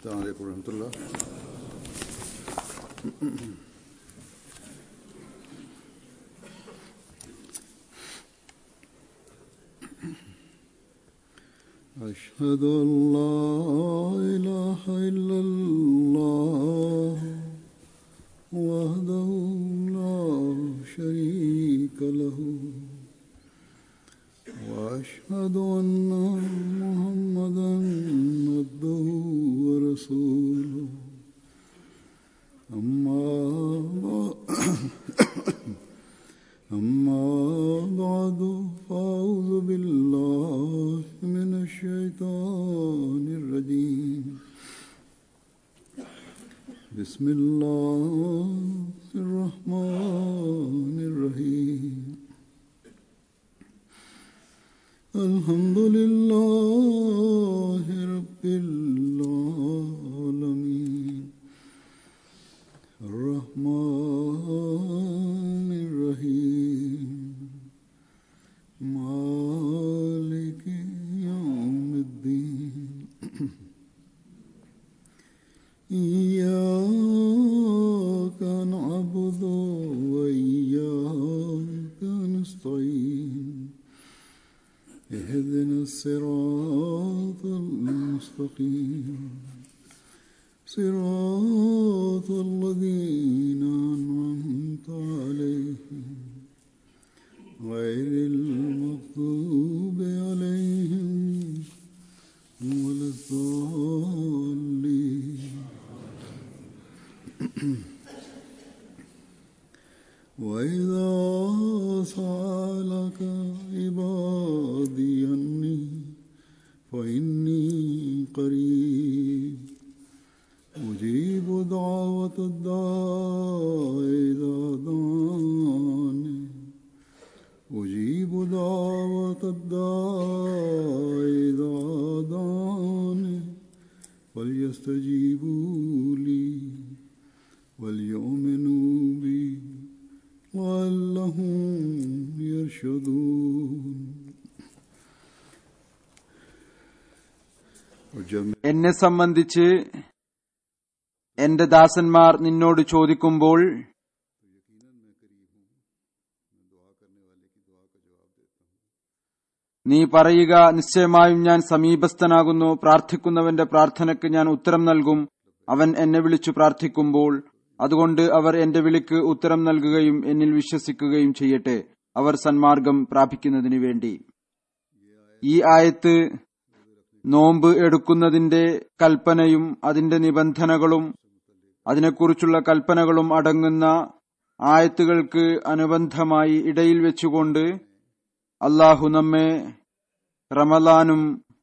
السلام عليكم ورحمة الله أشهد أن لا إله إلا الله وحده لا شريك له وأشهد أن محمدا عبده ورسوله أما بعد أما بعد فأعوذ بالله من الشيطان الرجيم بسم الله الرحمن الرحيم الحمد لله رب العالمين الرحمن الرحيم مالك يوم الدين إياك نعبد وإياك نستعين اهدنا الصراط المستقيم صراط الذين أنعمت عليهم غير المغضوب عليهم ولا الضالين وإذا سألك عبادي عني فإني قريب أجيب دعوة الداع إذا دعاني أجيب دعوة الداع إذا دعاني فليستجيبوا لي وليؤمنوا بي لعلهم يرشدون और जब എന്നെ സംബന്ധിച്ച് എന്റെ ദാസന്മാർ നിന്നോട് ചോദിക്കുമ്പോൾ നീ പറയുക നിശ്ചയമായും ഞാൻ സമീപസ്ഥനാകുന്നു പ്രാർത്ഥിക്കുന്നവന്റെ പ്രാർത്ഥനയ്ക്ക് ഞാൻ ഉത്തരം നൽകും അവൻ എന്നെ വിളിച്ചു പ്രാർത്ഥിക്കുമ്പോൾ അതുകൊണ്ട് അവർ എന്റെ വിളിക്ക് ഉത്തരം നൽകുകയും എന്നിൽ വിശ്വസിക്കുകയും ചെയ്യട്ടെ അവർ സന്മാർഗം പ്രാപിക്കുന്നതിനു വേണ്ടി ഈ ആയത്ത് നോമ്പ് എടുക്കുന്നതിന്റെ കൽപ്പനയും അതിന്റെ നിബന്ധനകളും അതിനെക്കുറിച്ചുള്ള കൽപ്പനകളും അടങ്ങുന്ന ആയത്തുകൾക്ക് അനുബന്ധമായി ഇടയിൽ വെച്ചുകൊണ്ട് അള്ളാഹു നമ്മെ റമലാനും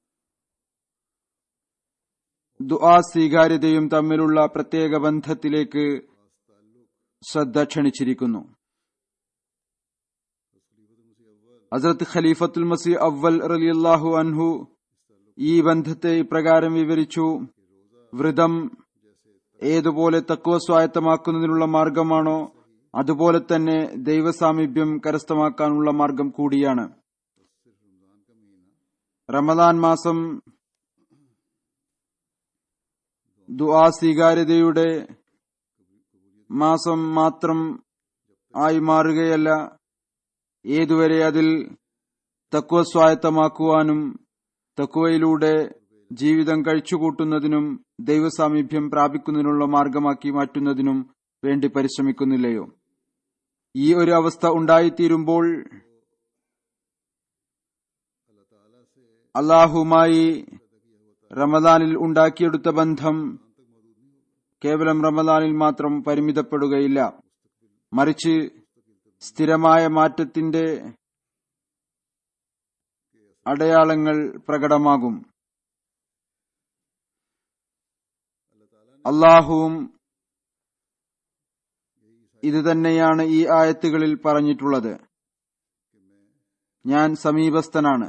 ദുആ സ്വീകാര്യതയും തമ്മിലുള്ള പ്രത്യേക ബന്ധത്തിലേക്ക് ശ്രദ്ധ ക്ഷണിച്ചിരിക്കുന്നു ഹസ്രത്ത് ഖലീഫത്തുൽ മസി അവൽ റലിയല്ലാഹു അൻഹു ഈ ബന്ധത്തെ ഇപ്രകാരം വിവരിച്ചു വ്രതം ഏതുപോലെ തക്കുവ സ്വായത്തമാക്കുന്നതിനുള്ള മാർഗമാണോ അതുപോലെ തന്നെ ദൈവസാമീപ്യം കരസ്ഥമാക്കാനുള്ള മാർഗം കൂടിയാണ് റമദാൻ മാസം ദുആ സ്വീകാര്യതയുടെ മാസം മാത്രം ആയി മാറുകയല്ല ഏതുവരെ അതിൽ തക്കുവ സ്വായത്തമാക്കുവാനും തക്കുവയിലൂടെ ജീവിതം കഴിച്ചുകൂട്ടുന്നതിനും ദൈവസാമീപ്യം പ്രാപിക്കുന്നതിനുള്ള മാർഗമാക്കി മാറ്റുന്നതിനും വേണ്ടി പരിശ്രമിക്കുന്നില്ലയോ ഈ ഒരു അവസ്ഥ ഉണ്ടായിത്തീരുമ്പോൾ അള്ളാഹുമായി റമദാനിൽ ഉണ്ടാക്കിയെടുത്ത ബന്ധം കേവലം റമദാനിൽ മാത്രം പരിമിതപ്പെടുകയില്ല മറിച്ച് സ്ഥിരമായ മാറ്റത്തിന്റെ അടയാളങ്ങൾ പ്രകടമാകും അള്ളാഹുവും ഇത് തന്നെയാണ് ഈ ആയത്തുകളിൽ പറഞ്ഞിട്ടുള്ളത് ഞാൻ സമീപസ്ഥനാണ്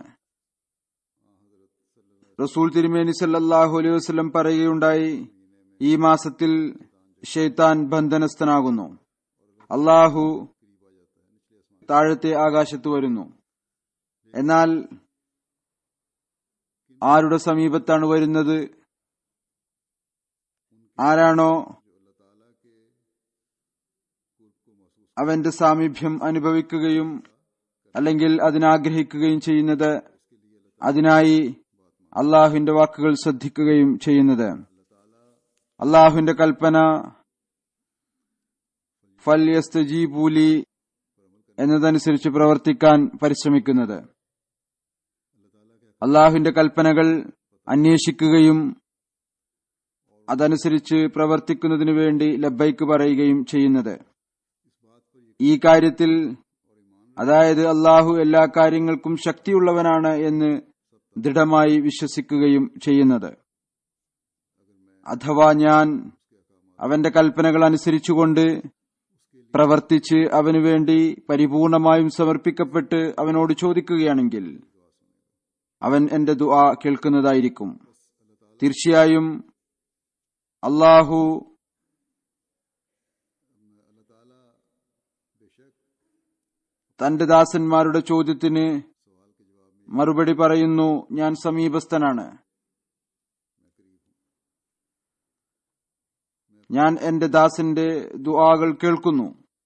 റസൂൽ തിരുമേനി സല്ലാഹു അലൈഹി വസ്ലം പറയുകയുണ്ടായി ഈ മാസത്തിൽ ഷെയ്ത്താൻ ബന്ധനസ്ഥനാകുന്നു അള്ളാഹു താഴത്തെ ആകാശത്ത് വരുന്നു എന്നാൽ ആരുടെ സമീപത്താണ് വരുന്നത് ആരാണോ അവന്റെ സാമീപ്യം അനുഭവിക്കുകയും അല്ലെങ്കിൽ അതിനാഗ്രഹിക്കുകയും ചെയ്യുന്നത് അതിനായി അള്ളാഹുവിന്റെ വാക്കുകൾ ശ്രദ്ധിക്കുകയും ചെയ്യുന്നത് അള്ളാഹുവിന്റെ കൽപ്പന ഫല്യസ്തജീബൂലി എന്നതനുസരിച്ച് പ്രവർത്തിക്കാൻ പരിശ്രമിക്കുന്നത് അള്ളാഹുവിന്റെ കൽപ്പനകൾ അന്വേഷിക്കുകയും അതനുസരിച്ച് പ്രവർത്തിക്കുന്നതിനു വേണ്ടി ലബൈക്ക് പറയുകയും ചെയ്യുന്നത് ഈ കാര്യത്തിൽ അതായത് അള്ളാഹു എല്ലാ കാര്യങ്ങൾക്കും ശക്തിയുള്ളവനാണ് എന്ന് ദൃഢമായി വിശ്വസിക്കുകയും ചെയ്യുന്നത് അഥവാ ഞാൻ അവന്റെ കൽപ്പനകൾ അനുസരിച്ചുകൊണ്ട് പ്രവർത്തിച്ച് അവനു വേണ്ടി പരിപൂർണമായും സമർപ്പിക്കപ്പെട്ട് അവനോട് ചോദിക്കുകയാണെങ്കിൽ അവൻ എന്റെ ദുആ കേൾക്കുന്നതായിരിക്കും തീർച്ചയായും അള്ളാഹു തന്റെ ദാസന്മാരുടെ ചോദ്യത്തിന് മറുപടി പറയുന്നു ഞാൻ സമീപസ്ഥനാണ് ഞാൻ എന്റെ ദാസന്റെ ദുആകൾ കേൾക്കുന്നു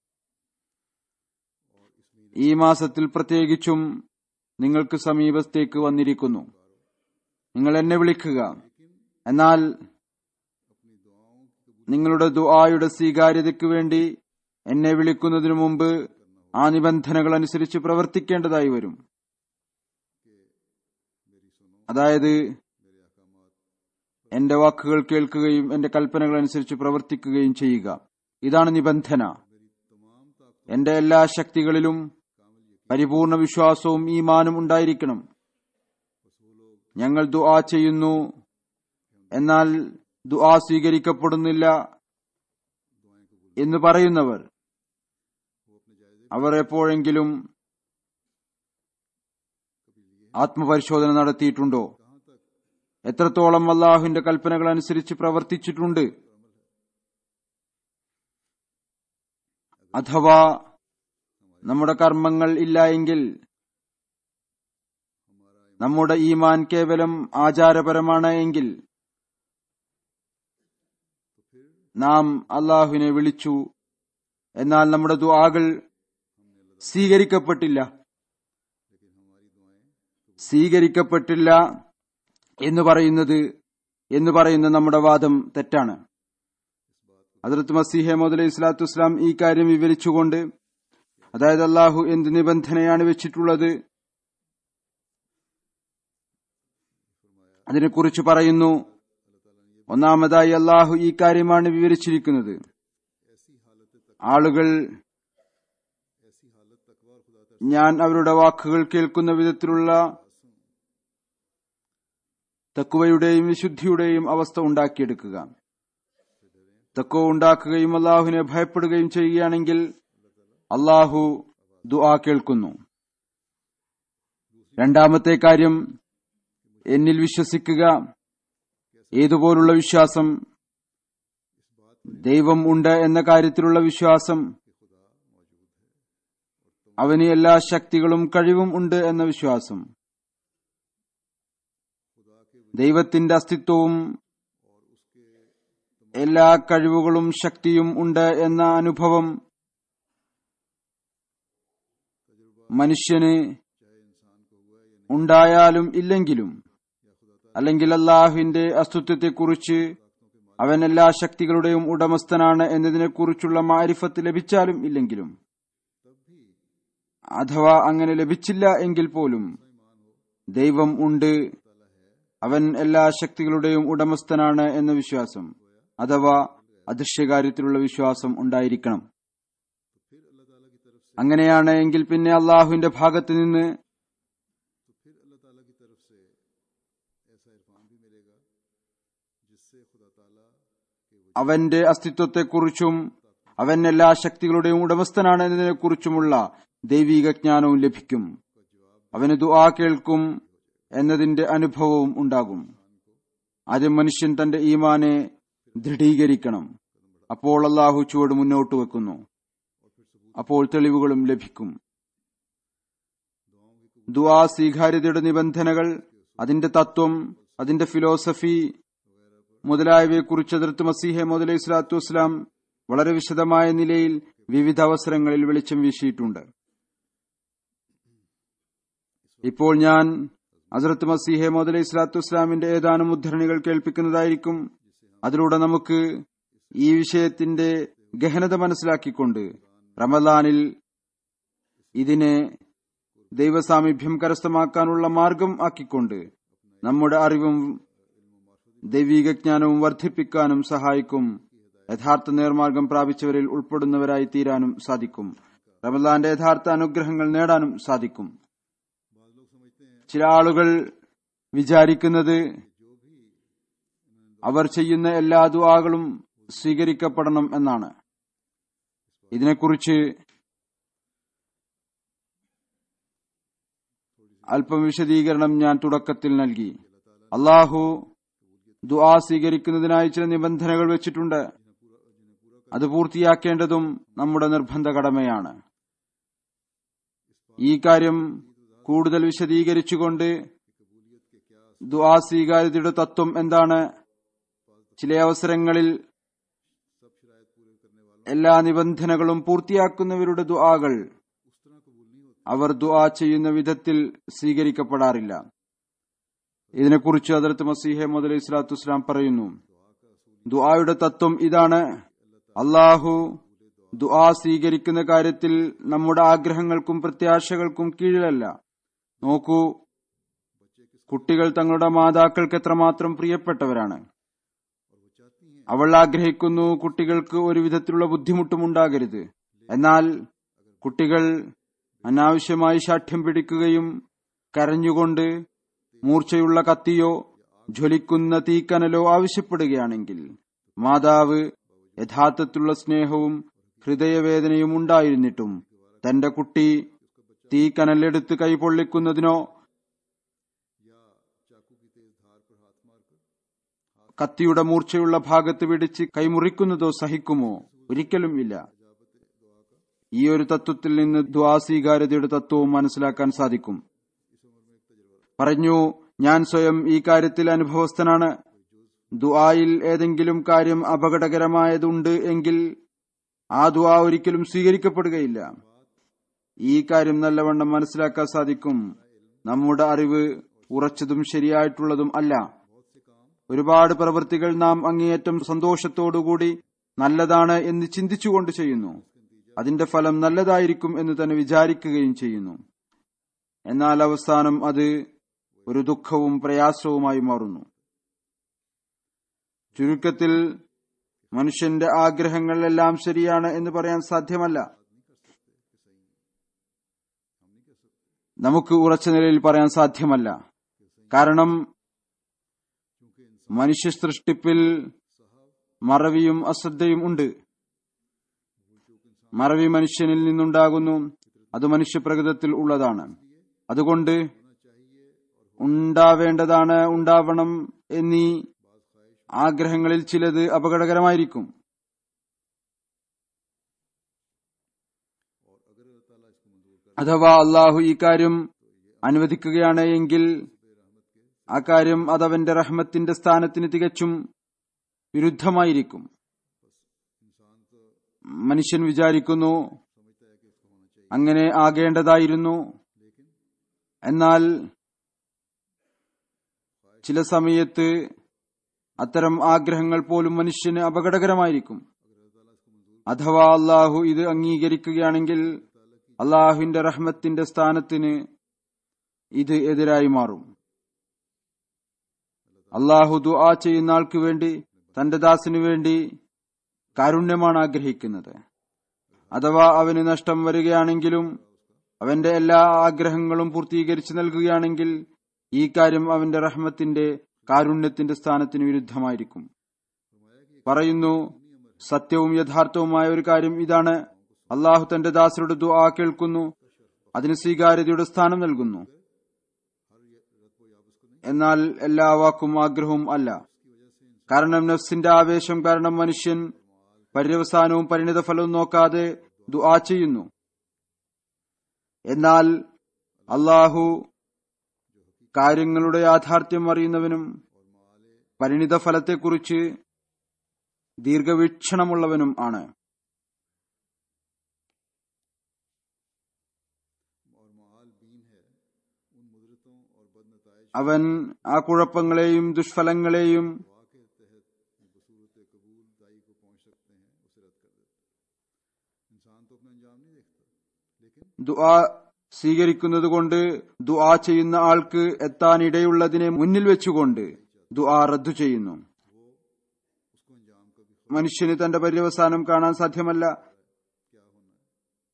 ഈ മാസത്തിൽ പ്രത്യേകിച്ചും നിങ്ങൾക്ക് സമീപത്തേക്ക് വന്നിരിക്കുന്നു നിങ്ങൾ എന്നെ വിളിക്കുക എന്നാൽ നിങ്ങളുടെ ദുആയുടെ സ്വീകാര്യതയ്ക്ക് വേണ്ടി എന്നെ വിളിക്കുന്നതിനു മുമ്പ് ആ നിബന്ധനകൾ അനുസരിച്ച് പ്രവർത്തിക്കേണ്ടതായി വരും അതായത് എന്റെ വാക്കുകൾ കേൾക്കുകയും എന്റെ കൽപ്പനകൾ അനുസരിച്ച് പ്രവർത്തിക്കുകയും ചെയ്യുക ഇതാണ് നിബന്ധന എന്റെ എല്ലാ ശക്തികളിലും പരിപൂർണ വിശ്വാസവും ഈമാനും ഉണ്ടായിരിക്കണം ഞങ്ങൾ ദുആ ചെയ്യുന്നു എന്നാൽ ദുആ സ്വീകരിക്കപ്പെടുന്നില്ല എന്ന് പറയുന്നവർ അവർ എപ്പോഴെങ്കിലും ആത്മപരിശോധന നടത്തിയിട്ടുണ്ടോ എത്രത്തോളം അള്ളാഹുവിന്റെ കൽപ്പനകൾ അനുസരിച്ച് പ്രവർത്തിച്ചിട്ടുണ്ട് അഥവാ നമ്മുടെ കർമ്മങ്ങൾ ഇല്ല എങ്കിൽ നമ്മുടെ ഈമാൻ കേവലം ആചാരപരമാണ് എങ്കിൽ നാം അള്ളാഹുവിനെ വിളിച്ചു എന്നാൽ നമ്മുടെ ദുആകൾ സ്വീകരിക്കപ്പെട്ടില്ല സ്വീകരിക്കപ്പെട്ടില്ല എന്ന് പറയുന്നത് എന്ന് പറയുന്ന നമ്മുടെ വാദം തെറ്റാണ് ഹജറത്ത് മസീഹെ മുതലേ ഇസ്ലാത്തു ഇസ്ലാം ഈ കാര്യം വിവരിച്ചുകൊണ്ട് അതായത് അള്ളാഹു എന്ത് നിബന്ധനയാണ് വെച്ചിട്ടുള്ളത് അതിനെക്കുറിച്ച് പറയുന്നു ഒന്നാമതായി അള്ളാഹു ഈ കാര്യമാണ് വിവരിച്ചിരിക്കുന്നത് ആളുകൾ ഞാൻ അവരുടെ വാക്കുകൾ കേൾക്കുന്ന വിധത്തിലുള്ള തക്കുവയുടെയും വിശുദ്ധിയുടെയും അവസ്ഥ ഉണ്ടാക്കിയെടുക്കുക തക്കുവ ഉണ്ടാക്കുകയും അള്ളാഹുവിനെ ഭയപ്പെടുകയും ചെയ്യുകയാണെങ്കിൽ അള്ളാഹു ദുആ കേൾക്കുന്നു രണ്ടാമത്തെ കാര്യം എന്നിൽ വിശ്വസിക്കുക ഏതുപോലുള്ള വിശ്വാസം ദൈവം ഉണ്ട് എന്ന കാര്യത്തിലുള്ള വിശ്വാസം അവന് എല്ലാ ശക്തികളും കഴിവും ഉണ്ട് എന്ന വിശ്വാസം ദൈവത്തിന്റെ അസ്തിത്വവും എല്ലാ കഴിവുകളും ശക്തിയും ഉണ്ട് എന്ന അനുഭവം മനുഷ്യന് ഉണ്ടായാലും ഇല്ലെങ്കിലും അല്ലെങ്കിൽ അള്ളാഹുവിന്റെ അസ്തിത്വത്തെക്കുറിച്ച് അവൻ എല്ലാ ശക്തികളുടെയും ഉടമസ്ഥനാണ് എന്നതിനെക്കുറിച്ചുള്ള മാരിഫത്ത് ലഭിച്ചാലും ഇല്ലെങ്കിലും അഥവാ അങ്ങനെ ലഭിച്ചില്ല എങ്കിൽ പോലും ദൈവം ഉണ്ട് അവൻ എല്ലാ ശക്തികളുടെയും ഉടമസ്ഥനാണ് എന്ന വിശ്വാസം അഥവാ അദൃശ്യകാര്യത്തിലുള്ള വിശ്വാസം ഉണ്ടായിരിക്കണം അങ്ങനെയാണ് എങ്കിൽ പിന്നെ അള്ളാഹുവിന്റെ ഭാഗത്ത് നിന്ന് അവന്റെ അസ്തിത്വത്തെക്കുറിച്ചും അവൻ എല്ലാ ശക്തികളുടെയും ഉടമസ്ഥനാണ് എന്നതിനെക്കുറിച്ചുമുള്ള ദൈവിക ജ്ഞാനവും ലഭിക്കും അവന് ദുആ കേൾക്കും എന്നതിന്റെ അനുഭവവും ഉണ്ടാകും ആദ്യം മനുഷ്യൻ തന്റെ ഈമാനെ ദൃഢീകരിക്കണം അപ്പോൾ അള്ളാഹു ചുവട് മുന്നോട്ട് വെക്കുന്നു അപ്പോൾ തെളിവുകളും ലഭിക്കും ദുആ സ്വീകാര്യതയുടെ നിബന്ധനകൾ അതിന്റെ തത്വം അതിന്റെ ഫിലോസഫി മുതലായവയെക്കുറിച്ച് അതിർത്ത് മസീഹെ മുതലൈഹി സ്വലാത്തു വസ്സലാം വളരെ വിശദമായ നിലയിൽ വിവിധ അവസരങ്ങളിൽ വെളിച്ചം വീശിയിട്ടുണ്ട് ഇപ്പോൾ ഞാൻ അസറത്ത് മസീഹെ മുതലൈ സ്വലാത്തു വസ്സലാമിന്റെ ഏതാനും ഉദ്ധരണികൾ കേൾപ്പിക്കുന്നതായിരിക്കും അതിലൂടെ നമുക്ക് ഈ വിഷയത്തിന്റെ ഗഹനത മനസ്സിലാക്കിക്കൊണ്ട് റമദാനിൽ ഇതിനെ ദൈവസാമീപ്യം കരസ്ഥമാക്കാനുള്ള മാർഗം ആക്കിക്കൊണ്ട് നമ്മുടെ അറിവും ദൈവിക ജ്ഞാനവും വർദ്ധിപ്പിക്കാനും സഹായിക്കും യഥാർത്ഥ നേർമാർഗം പ്രാപിച്ചവരിൽ ഉൾപ്പെടുന്നവരായി തീരാനും സാധിക്കും റമദാന്റെ യഥാർത്ഥ അനുഗ്രഹങ്ങൾ നേടാനും സാധിക്കും ചില ആളുകൾ വിചാരിക്കുന്നത് അവർ ചെയ്യുന്ന എല്ലാ ദുആകളും സ്വീകരിക്കപ്പെടണം എന്നാണ് ഇതിനെക്കുറിച്ച് അല്പം വിശദീകരണം ഞാൻ തുടക്കത്തിൽ നൽകി അള്ളാഹു ദുആ സ്വീകരിക്കുന്നതിനായി ചില നിബന്ധനകൾ വെച്ചിട്ടുണ്ട് അത് പൂർത്തിയാക്കേണ്ടതും നമ്മുടെ നിർബന്ധ കടമയാണ് ഈ കാര്യം കൂടുതൽ വിശദീകരിച്ചുകൊണ്ട് ദുആ സ്വീകാര്യതയുടെ തത്വം എന്താണ് ചില അവസരങ്ങളിൽ എല്ലാ നിബന്ധനകളും പൂർത്തിയാക്കുന്നവരുടെ ദുആകൾ അവർ ദുആ ചെയ്യുന്ന വിധത്തിൽ സ്വീകരിക്കപ്പെടാറില്ല ഇതിനെക്കുറിച്ച് അതിർത്ത് മസീഹെ മുതലൈഹി സ്വലാത്തു വസ്സലാം പറയുന്നു ദുആയുടെ തത്വം ഇതാണ് അള്ളാഹു ദുആ സ്വീകരിക്കുന്ന കാര്യത്തിൽ നമ്മുടെ ആഗ്രഹങ്ങൾക്കും പ്രത്യാശകൾക്കും കീഴിലല്ല നോക്കൂ കുട്ടികൾ തങ്ങളുടെ മാതാക്കൾക്ക് എത്രമാത്രം പ്രിയപ്പെട്ടവരാണ് അവൾ ആഗ്രഹിക്കുന്നു കുട്ടികൾക്ക് ഒരു വിധത്തിലുള്ള ബുദ്ധിമുട്ടും ഉണ്ടാകരുത് എന്നാൽ കുട്ടികൾ അനാവശ്യമായി ശാഠ്യം പിടിക്കുകയും കരഞ്ഞുകൊണ്ട് മൂർച്ചയുള്ള കത്തിയോ ജ്വലിക്കുന്ന തീക്കനലോ ആവശ്യപ്പെടുകയാണെങ്കിൽ മാതാവ് യഥാർത്ഥത്തിലുള്ള സ്നേഹവും ഹൃദയവേദനയും ഉണ്ടായിരുന്നിട്ടും തന്റെ കുട്ടി തീക്കനലെടുത്ത് കൈപൊള്ളിക്കുന്നതിനോ കത്തിയുടെ മൂർച്ചയുള്ള ഭാഗത്ത് പിടിച്ച് കൈമുറിക്കുന്നതോ സഹിക്കുമോ ഒരിക്കലും ഇല്ല ഈ ഒരു തത്വത്തിൽ നിന്ന് ദ്വാസ്വീകാര്യതയുടെ തത്വവും മനസ്സിലാക്കാൻ സാധിക്കും പറഞ്ഞു ഞാൻ സ്വയം ഈ കാര്യത്തിൽ അനുഭവസ്ഥനാണ് ദുആയിൽ ഏതെങ്കിലും കാര്യം അപകടകരമായതുണ്ട് എങ്കിൽ ആ ദുആ ഒരിക്കലും സ്വീകരിക്കപ്പെടുകയില്ല ഈ കാര്യം നല്ലവണ്ണം മനസ്സിലാക്കാൻ സാധിക്കും നമ്മുടെ അറിവ് ഉറച്ചതും ശരിയായിട്ടുള്ളതും അല്ല ഒരുപാട് പ്രവൃത്തികൾ നാം അങ്ങേയറ്റം സന്തോഷത്തോടുകൂടി നല്ലതാണ് എന്ന് ചിന്തിച്ചുകൊണ്ട് ചെയ്യുന്നു അതിന്റെ ഫലം നല്ലതായിരിക്കും എന്ന് തന്നെ വിചാരിക്കുകയും ചെയ്യുന്നു എന്നാൽ അവസാനം അത് ഒരു ദുഃഖവും പ്രയാസവുമായി മാറുന്നു ചുരുക്കത്തിൽ മനുഷ്യന്റെ ആഗ്രഹങ്ങൾ എല്ലാം ശരിയാണ് എന്ന് പറയാൻ സാധ്യമല്ല നമുക്ക് ഉറച്ച നിലയിൽ പറയാൻ സാധ്യമല്ല കാരണം മനുഷ്യ സൃഷ്ടിപ്പിൽ മറവിയും അശ്രദ്ധയും ഉണ്ട് മറവി മനുഷ്യനിൽ നിന്നുണ്ടാകുന്നു അത് മനുഷ്യപ്രകൃതത്തിൽ ഉള്ളതാണ് അതുകൊണ്ട് ഉണ്ടാവേണ്ടതാണ് ഉണ്ടാവണം എന്നീ ആഗ്രഹങ്ങളിൽ ചിലത് അപകടകരമായിരിക്കും അഥവാ അള്ളാഹു ഈ കാര്യം അനുവദിക്കുകയാണ് എങ്കിൽ ആ കാര്യം അതവന്റെ റഹ്മത്തിന്റെ സ്ഥാനത്തിന് തികച്ചും വിരുദ്ധമായിരിക്കും മനുഷ്യൻ വിചാരിക്കുന്നു അങ്ങനെ ആകേണ്ടതായിരുന്നു എന്നാൽ ചില സമയത്ത് അത്തരം ആഗ്രഹങ്ങൾ പോലും മനുഷ്യന് അപകടകരമായിരിക്കും അഥവാ അള്ളാഹു ഇത് അംഗീകരിക്കുകയാണെങ്കിൽ അള്ളാഹുവിന്റെ റഹ്മത്തിന്റെ സ്ഥാനത്തിന് ഇത് എതിരായി മാറും അള്ളാഹു ദുആ ചെയ്യുന്ന ആൾക്ക് വേണ്ടി തന്റെ ദാസിനു വേണ്ടി കാരുണ്യമാണ് ആഗ്രഹിക്കുന്നത് അഥവാ അവന് നഷ്ടം വരികയാണെങ്കിലും അവന്റെ എല്ലാ ആഗ്രഹങ്ങളും പൂർത്തീകരിച്ചു നൽകുകയാണെങ്കിൽ ഈ കാര്യം അവന്റെ റഹ്മത്തിന്റെ കാരുണ്യത്തിന്റെ സ്ഥാനത്തിന് വിരുദ്ധമായിരിക്കും പറയുന്നു സത്യവും യഥാർത്ഥവുമായ ഒരു കാര്യം ഇതാണ് അള്ളാഹു തന്റെ ദാസരുടെ ദുആ കേൾക്കുന്നു അതിന് സ്വീകാര്യതയുടെ സ്ഥാനം നൽകുന്നു എന്നാൽ എല്ലാ വാക്കും ആഗ്രഹവും അല്ല കാരണം നഫ്സിന്റെ ആവേശം കാരണം മനുഷ്യൻ പര്യവസാനവും പരിണിത ഫലവും നോക്കാതെ ദുആ ചെയ്യുന്നു എന്നാൽ അള്ളാഹു കാര്യങ്ങളുടെ യാഥാർത്ഥ്യം അറിയുന്നവനും പരിണിത ഫലത്തെക്കുറിച്ച് ദീർഘവീക്ഷണമുള്ളവനും ആണ് और माल बीन है उन मुदरतों और बदनतज അവൻ ആ കുഴപ്പങ്ങളെയും ദുഷ്ഫലങ്ങളെയും दुआ के तहत बसूरत कबूल दाई को पहुंच सकते हैं उसे रद्द कर देते हैं। इंसान तो अपना अंजाम नहीं देखता लेकिन ദുആ സ്വീകരിക്കുന്നത് കൊണ്ട് ദുആ ചെയ്യുന്ന ആൾക്ക് എത്താനിടയുള്ളതിനെ മുന്നിൽ വെച്ചുകൊണ്ട് ദുആ റദ്ദു ചെയ്യുന്നു उसको अंजाम का भी മനുഷ്യന് തന്റെ പര്യവസാനം കാണാൻ സാധ്യമല്ല क्या होना है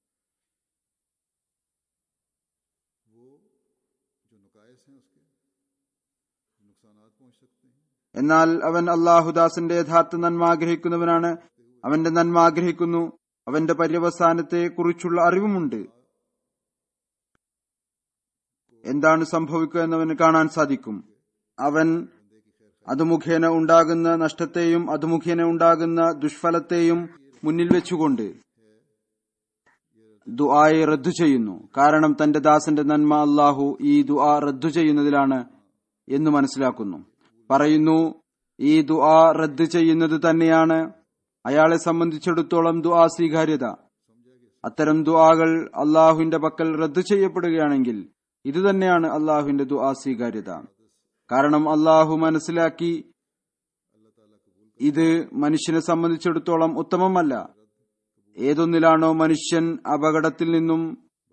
वो जो नुकायस हैं उसके जो नुकसानात पहुंच सकते हैं എന്നാൽ അവൻ അള്ളാഹുദാസിന്റെ യഥാർത്ഥ നന്മ ആഗ്രഹിക്കുന്നവനാണ് അവന്റെ നന്മ ആഗ്രഹിക്കുന്നു അവന്റെ പര്യവസാനത്തെ കുറിച്ചുള്ള അറിവുമുണ്ട് എന്താണ് സംഭവിക്കുക എന്നവന് കാണാൻ സാധിക്കും അവൻ അത് മുഖേന ഉണ്ടാകുന്ന നഷ്ടത്തെയും അത് മുഖേന ഉണ്ടാകുന്ന ദുഷ്ഫലത്തെയും മുന്നിൽ വെച്ചുകൊണ്ട് ദുആയെ റദ്ദു ചെയ്യുന്നു കാരണം തന്റെ ദാസന്റെ നന്മ അള്ളാഹു ഈ ദുആ റദ്ദു ചെയ്യുന്നതിലാണ് എന്ന് മനസ്സിലാക്കുന്നു പറയുന്നു ഈ ദുആ റദ്ദു ചെയ്യുന്നത് തന്നെയാണ് അയാളെ സംബന്ധിച്ചിടത്തോളം ദുആ സ്വീകാര്യത അത്തരം ദുആകൾ അള്ളാഹുവിന്റെ പക്കൽ റദ്ദു ചെയ്യപ്പെടുകയാണെങ്കിൽ ഇത് തന്നെയാണ് അള്ളാഹുവിന്റെ ദുആ സ്വീകാര്യത കാരണം അള്ളാഹു മനസ്സിലാക്കി ഇത് മനുഷ്യനെ സംബന്ധിച്ചിടത്തോളം ഉത്തമമല്ല ഏതൊന്നിലാണോ മനുഷ്യൻ അപകടത്തിൽ നിന്നും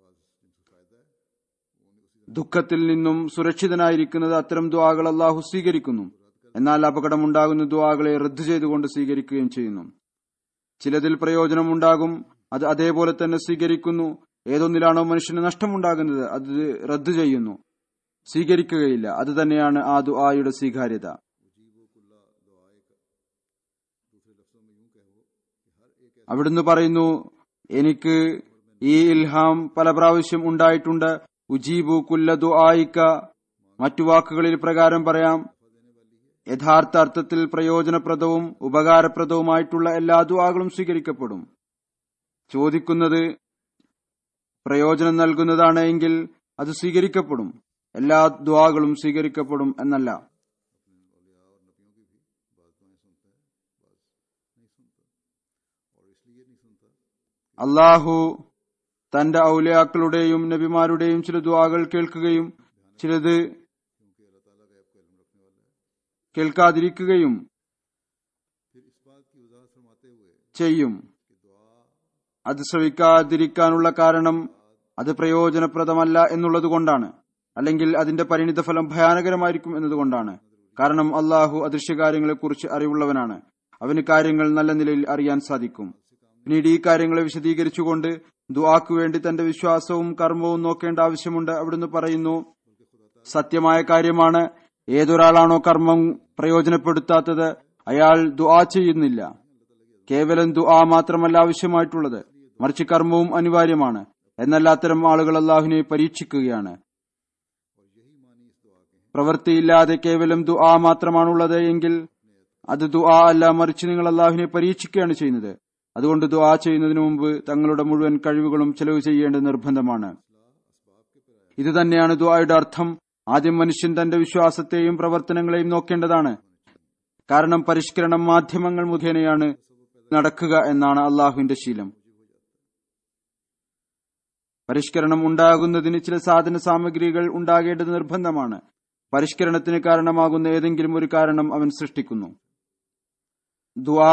ദുഃഖത്തിൽ നിന്നും സുരക്ഷിതനായിരിക്കുന്നത് അത്തരം ദുആകൾ അള്ളാഹു സ്വീകരിക്കുന്നു എന്നാൽ അപകടമുണ്ടാകുന്ന ദുആകളെ റദ്ദു ചെയ്തുകൊണ്ട് സ്വീകരിക്കുകയും ചെയ്യുന്നു ചിലതിൽ പ്രയോജനമുണ്ടാകും അത് അതേപോലെ തന്നെ സ്വീകരിക്കുന്നു ഏതൊന്നിലാണോ മനുഷ്യന് നഷ്ടമുണ്ടാകുന്നത് അത് റദ്ദു ചെയ്യുന്നു സ്വീകരിക്കുകയില്ല അത് തന്നെയാണ് ആ ദുആയുടെ സ്വീകാര്യത അവിടുന്ന് പറയുന്നു എനിക്ക് ഈ ഇൽഹാം പല പ്രാവശ്യം ഉണ്ടായിട്ടുണ്ട് ഉജീബു കുല്ല ദുആയിക്ക മറ്റു വാക്കുകളിൽ പ്രകാരം പറയാം യഥാർത്ഥ അർത്ഥത്തിൽ പ്രയോജനപ്രദവും ഉപകാരപ്രദവുമായിട്ടുള്ള എല്ലാ ദുആകളും സ്വീകരിക്കപ്പെടും ചോദിക്കുന്നത് പ്രയോജനം നൽകുന്നതാണ് എങ്കിൽ അത് സ്വീകരിക്കപ്പെടും എല്ലാ ദ്വാകളും സ്വീകരിക്കപ്പെടും എന്നല്ല അള്ളാഹു തന്റെ ഔലിയാക്കളുടെയും നബിമാരുടെയും ചില ദ്വാകൾ കേൾക്കുകയും ചിലത് കേൾക്കാതിരിക്കുകയും ചെയ്യും അത് ശ്രവിക്കാതിരിക്കാനുള്ള കാരണം അത് പ്രയോജനപ്രദമല്ല എന്നുള്ളത് കൊണ്ടാണ് അല്ലെങ്കിൽ അതിന്റെ പരിണിത ഫലം ഭയാനകരമായിരിക്കും എന്നതുകൊണ്ടാണ് കാരണം അള്ളാഹു അദൃശ്യകാര്യങ്ങളെക്കുറിച്ച് അറിവുള്ളവനാണ് അവന് കാര്യങ്ങൾ നല്ല നിലയിൽ അറിയാൻ സാധിക്കും പിന്നീട് ഈ കാര്യങ്ങളെ വിശദീകരിച്ചുകൊണ്ട് ദുആക്ക് വേണ്ടി തന്റെ വിശ്വാസവും കർമ്മവും നോക്കേണ്ട ആവശ്യമുണ്ട് അവിടുന്ന് പറയുന്നു സത്യമായ കാര്യമാണ് ഏതൊരാളാണോ കർമ്മം പ്രയോജനപ്പെടുത്താത്തത് അയാൾ ദുആ ചെയ്യുന്നില്ല കേവലം ദുആ മാത്രമല്ല ആവശ്യമായിട്ടുള്ളത് മറിച്ച് കർമ്മവും അനിവാര്യമാണ് എന്നാൽ അത്തരം ആളുകൾ അള്ളാഹുവിനെ പരീക്ഷിക്കുകയാണ് പ്രവൃത്തിയില്ലാതെ കേവലം ദുആ മാത്രമാണുള്ളത് എങ്കിൽ അത് ദുആ അല്ല മറിച്ച് നിങ്ങൾ അള്ളാഹുവിനെ പരീക്ഷിക്കുകയാണ് ചെയ്യുന്നത് അതുകൊണ്ട് ദുആ ചെയ്യുന്നതിന് മുമ്പ് തങ്ങളുടെ മുഴുവൻ കഴിവുകളും ചെലവ് ചെയ്യേണ്ടത് നിർബന്ധമാണ് ഇത് തന്നെയാണ് ദുആയുടെ അർത്ഥം ആദ്യം മനുഷ്യൻ തന്റെ വിശ്വാസത്തെയും പ്രവർത്തനങ്ങളെയും നോക്കേണ്ടതാണ് കാരണം പരിഷ്കരണം മാധ്യമങ്ങൾ മുഖേനയാണ് നടക്കുക എന്നാണ് അള്ളാഹുവിന്റെ ശീലം പരിഷ്കരണം ഉണ്ടാകുന്നതിന് ചില സാധന സാമഗ്രികൾ ഉണ്ടാകേണ്ടത് നിർബന്ധമാണ് പരിഷ്കരണത്തിന് കാരണമാകുന്ന ഏതെങ്കിലും ഒരു കാരണം അവൻ സൃഷ്ടിക്കുന്നു ദ്വാ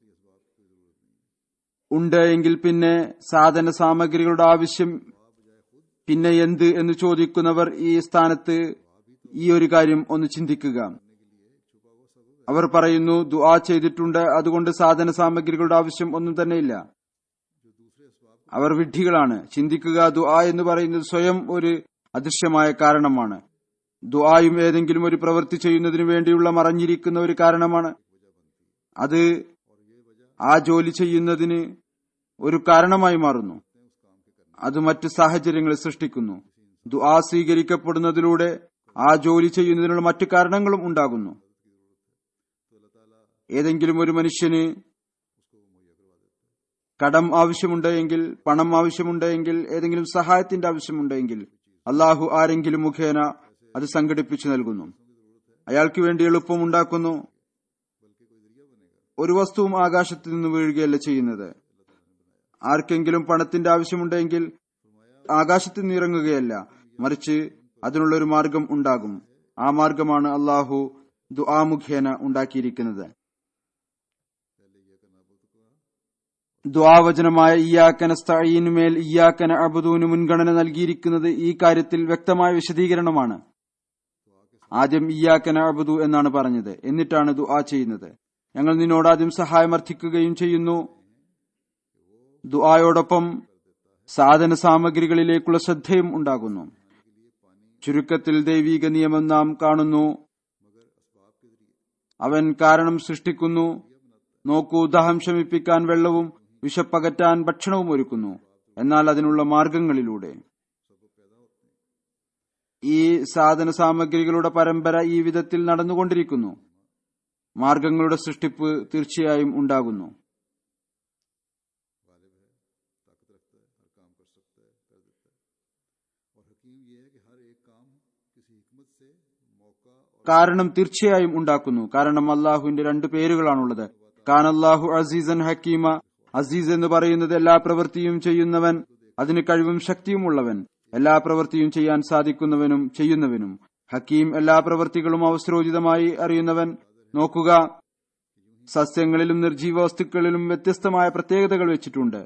ഉണ്ട് എങ്കിൽ പിന്നെ സാധന സാമഗ്രികളുടെ ആവശ്യം പിന്നെ എന്ത് എന്ന് ചോദിക്കുന്നവർ ഈ സ്ഥാനത്ത് ഈ ഒരു കാര്യം ഒന്ന് ചിന്തിക്കുക അവർ പറയുന്നു ദുആ ചെയ്തിട്ടുണ്ട് അതുകൊണ്ട് സാധന സാമഗ്രികളുടെ ആവശ്യം ഒന്നും തന്നെയില്ല അവർ വിഡ്ഢികളാണ് ചിന്തിക്കുക ദുആ എന്ന് പറയുന്നത് സ്വയം ഒരു അദൃശ്യമായ കാരണമാണ് ദുആയും ഏതെങ്കിലും ഒരു പ്രവൃത്തി ചെയ്യുന്നതിന് വേണ്ടിയുള്ള മറഞ്ഞിരിക്കുന്ന ഒരു കാരണമാണ് അത് ആ ജോലി ചെയ്യുന്നതിന് ഒരു കാരണമായി മാറുന്നു അത് മറ്റു സാഹചര്യങ്ങൾ സൃഷ്ടിക്കുന്നു ദുആ സ്വീകരിക്കപ്പെടുന്നതിലൂടെ ആ ജോലി ചെയ്യുന്നതിനുള്ള മറ്റു കാരണങ്ങളും ഉണ്ടാകുന്നു ഏതെങ്കിലും ഒരു മനുഷ്യന് കടം ആവശ്യമുണ്ടെങ്കിൽ പണം ആവശ്യമുണ്ടെങ്കിൽ ഏതെങ്കിലും സഹായത്തിന്റെ ആവശ്യമുണ്ടെങ്കിൽ അള്ളാഹു ആരെങ്കിലും മുഖേന അത് സംഘടിപ്പിച്ചു നൽകുന്നു അയാൾക്ക് വേണ്ടി എളുപ്പം ഉണ്ടാക്കുന്നു ഒരു വസ്തുവും ആകാശത്ത് നിന്ന് വീഴുകയല്ല ചെയ്യുന്നത് ആർക്കെങ്കിലും പണത്തിന്റെ ആവശ്യമുണ്ടെങ്കിൽ ആകാശത്ത് നിന്ന് ഇറങ്ങുകയല്ല മറിച്ച് അതിനുള്ള ഒരു മാർഗം ഉണ്ടാകും ആ മാർഗമാണ് അള്ളാഹു ദുആ മുഖേന ഉണ്ടാക്കിയിരിക്കുന്നത് ദ്വാവചനമായ ഇയാക്കന സ്ഥഴീനുമേൽ ഇയാക്കന അബുദൂന് മുൻഗണന നൽകിയിരിക്കുന്നത് ഈ കാര്യത്തിൽ വ്യക്തമായ വിശദീകരണമാണ് ആദ്യം ഇയാക്കന അബുദു എന്നാണ് പറഞ്ഞത് എന്നിട്ടാണ് ദുആ ചെയ്യുന്നത് ഞങ്ങൾ നിന്നോട് ആദ്യം സഹായം അർത്ഥിക്കുകയും ചെയ്യുന്നു ദുആയോടൊപ്പം സാധന സാമഗ്രികളിലേക്കുള്ള ശ്രദ്ധയും ഉണ്ടാകുന്നു ചുരുക്കത്തിൽ ദൈവീക നിയമം നാം കാണുന്നു അവൻ കാരണം സൃഷ്ടിക്കുന്നു നോക്കൂ ദാഹം ശമിപ്പിക്കാൻ വെള്ളവും വിശപ്പകറ്റാൻ ഭക്ഷണവും ഒരുക്കുന്നു എന്നാൽ അതിനുള്ള മാർഗങ്ങളിലൂടെ ഈ സാധന സാമഗ്രികളുടെ പരമ്പര ഈ വിധത്തിൽ നടന്നുകൊണ്ടിരിക്കുന്നു മാർഗങ്ങളുടെ സൃഷ്ടിപ്പ് തീർച്ചയായും ഉണ്ടാകുന്നു കാരണം തീർച്ചയായും ഉണ്ടാക്കുന്നു കാരണം അള്ളാഹുവിന്റെ രണ്ട് പേരുകളാണുള്ളത് കാൻ അള്ളാഹു അസീസൻ ഹക്കീമ അസീസ് എന്ന് പറയുന്നത് എല്ലാ പ്രവൃത്തിയും ചെയ്യുന്നവൻ അതിന് കഴിവും ശക്തിയുമുള്ളവൻ എല്ലാ പ്രവൃത്തിയും ചെയ്യാൻ സാധിക്കുന്നവനും ചെയ്യുന്നവനും ഹക്കീം എല്ലാ പ്രവൃത്തികളും അവസരോചിതമായി അറിയുന്നവൻ നോക്കുക സസ്യങ്ങളിലും നിർജീവ വസ്തുക്കളിലും വ്യത്യസ്തമായ പ്രത്യേകതകൾ വെച്ചിട്ടുണ്ട്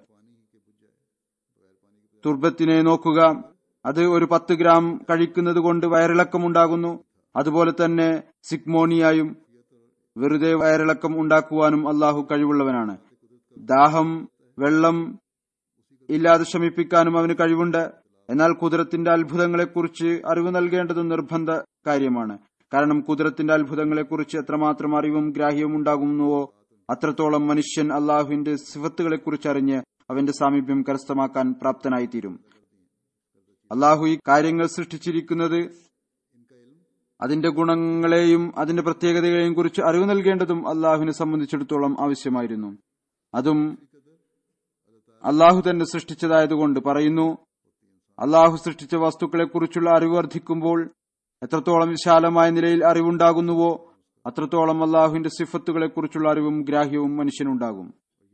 തുർബത്തിനെ നോക്കുക അത് ഒരു പത്ത് ഗ്രാം കഴിക്കുന്നത് കൊണ്ട് വയറിളക്കമുണ്ടാകുന്നു അതുപോലെ തന്നെ സിഗ്മോണിയായും വെറുതെ വയറിളക്കം ഉണ്ടാക്കുവാനും അള്ളാഹു കഴിവുള്ളവനാണ് ദാഹം വെള്ളം ഇല്ലാതെ ശമിപ്പിക്കാനും അവന് കഴിവുണ്ട് എന്നാൽ കുതിരത്തിന്റെ അത്ഭുതങ്ങളെക്കുറിച്ച് അറിവ് നൽകേണ്ടത് നിർബന്ധ കാര്യമാണ് കാരണം കുതിരത്തിന്റെ അത്ഭുതങ്ങളെക്കുറിച്ച് എത്രമാത്രം അറിവും ഗ്രാഹ്യവും ഉണ്ടാകുന്നുവോ അത്രത്തോളം മനുഷ്യൻ അള്ളാഹുവിന്റെ സിഫത്തുകളെക്കുറിച്ച് അറിഞ്ഞ് അവന്റെ സാമീപ്യം കരസ്ഥമാക്കാൻ പ്രാപ്തനായിത്തീരും അള്ളാഹു ഈ കാര്യങ്ങൾ സൃഷ്ടിച്ചിരിക്കുന്നത് അതിന്റെ ഗുണങ്ങളെയും അതിന്റെ പ്രത്യേകതകളെയും കുറിച്ച് അറിവ് നൽകേണ്ടതും അള്ളാഹുവിനെ സംബന്ധിച്ചിടത്തോളം ആവശ്യമായിരുന്നു അതും അള്ളാഹു തന്നെ സൃഷ്ടിച്ചതായതുകൊണ്ട് പറയുന്നു അള്ളാഹു സൃഷ്ടിച്ച വസ്തുക്കളെക്കുറിച്ചുള്ള അറിവ് വർദ്ധിക്കുമ്പോൾ എത്രത്തോളം വിശാലമായ നിലയിൽ അറിവുണ്ടാകുന്നുവോ അത്രത്തോളം അള്ളാഹുവിന്റെ സിഫത്തുകളെക്കുറിച്ചുള്ള അറിവും ഗ്രാഹ്യവും മനുഷ്യനുണ്ടാകും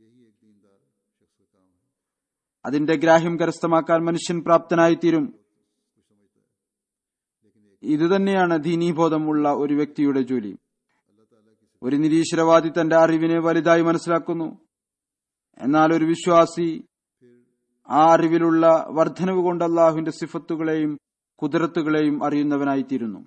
അതിന്റെ ഗ്രാഹ്യം കരസ്ഥമാക്കാൻ മനുഷ്യൻ പ്രാപ്തനായിത്തീരും ഇതുതന്നെയാണ് ദീനീബോധം ഉള്ള ഒരു വ്യക്തിയുടെ ജോലി ഒരു നിരീശ്വരവാദി തന്റെ അറിവിനെ വലുതായി മനസ്സിലാക്കുന്നു എന്നാൽ ഒരു വിശ്വാസി ആ അറിവിലുള്ള വർധനവ് കൊണ്ട് അള്ളാഹുവിന്റെ സിഫത്തുകളെയും കുതിരത്തുകളെയും അറിയുന്നവനായിത്തീരുന്നു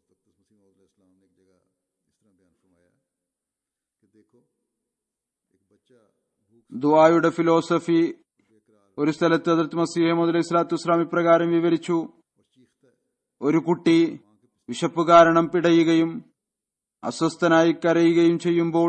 ദുആയുടെ ഫിലോസഫി ഒരു സ്ഥലത്ത് അതിർത്ത് മസീഹ മുതൽ ഇസ്ലാത്തു ഇസ്ലാം ഇപ്രകാരം വിവരിച്ചു ഒരു കുട്ടി വിശപ്പ് കാരണം പിടയുകയും അസ്വസ്ഥനായി കരയുകയും ചെയ്യുമ്പോൾ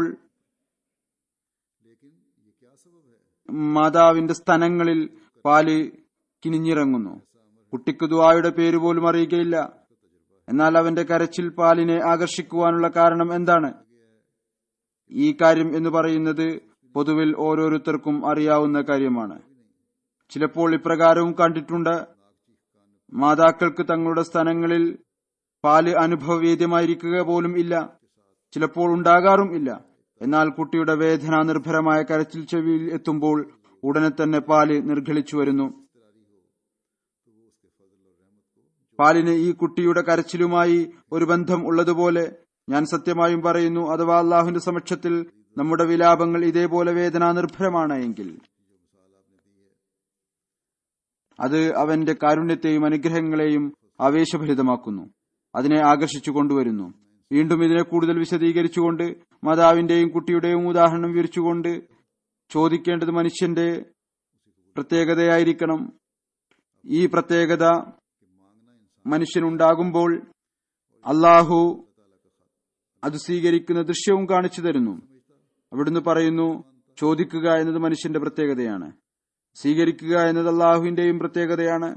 മാതാവിന്റെ സ്തനങ്ങളിൽ പാല് കിനിഞ്ഞിറങ്ങുന്നു കുട്ടിക്ക് ദുആയുടെ പേര് പോലും അറിയുകയില്ല എന്നാൽ അവന്റെ കരച്ചിൽ പാലിനെ ആകർഷിക്കുവാനുള്ള കാരണം എന്താണ് ഈ കാര്യം എന്ന് പറയുന്നത് പൊതുവിൽ ഓരോരുത്തർക്കും അറിയാവുന്ന കാര്യമാണ് ചിലപ്പോൾ ഇപ്രകാരവും കണ്ടിട്ടുണ്ട് മാതാക്കൾക്ക് തങ്ങളുടെ സ്ഥലങ്ങളിൽ പാല് അനുഭവവേദ്യമായിരിക്കുക പോലും ഇല്ല ചിലപ്പോൾ ഉണ്ടാകാറും ഇല്ല എന്നാൽ കുട്ടിയുടെ വേദന നിർഭരമായ കരച്ചിൽ ചെവിയിൽ എത്തുമ്പോൾ ഉടനെ തന്നെ പാല് നിർഗളിച്ചു വരുന്നു പാലിന് ഈ കുട്ടിയുടെ കരച്ചിലുമായി ഒരു ബന്ധം ഉള്ളതുപോലെ ഞാൻ സത്യമായും പറയുന്നു അഥവാ അള്ളാഹുവിന്റെ സമക്ഷത്തിൽ നമ്മുടെ വിലാപങ്ങൾ ഇതേപോലെ വേദനാ നിർഭരമാണ് എങ്കിൽ അത് അവന്റെ കാരുണ്യത്തെയും അനുഗ്രഹങ്ങളെയും ആവേശഭരിതമാക്കുന്നു അതിനെ ആകർഷിച്ചു കൊണ്ടുവരുന്നു വീണ്ടും ഇതിനെ കൂടുതൽ വിശദീകരിച്ചുകൊണ്ട് മാതാവിന്റെയും കുട്ടിയുടെയും ഉദാഹരണം വിവരിച്ചുകൊണ്ട് ചോദിക്കേണ്ടത് മനുഷ്യന്റെ പ്രത്യേകതയായിരിക്കണം ഈ പ്രത്യേകത മനുഷ്യനുണ്ടാകുമ്പോൾ അള്ളാഹു അത് സ്വീകരിക്കുന്ന ദൃശ്യവും കാണിച്ചു തരുന്നു അവിടുന്ന് പറയുന്നു ചോദിക്കുക എന്നത് മനുഷ്യന്റെ പ്രത്യേകതയാണ് സ്വീകരിക്കുക എന്നത് അള്ളാഹുവിന്റെയും പ്രത്യേകതയാണ്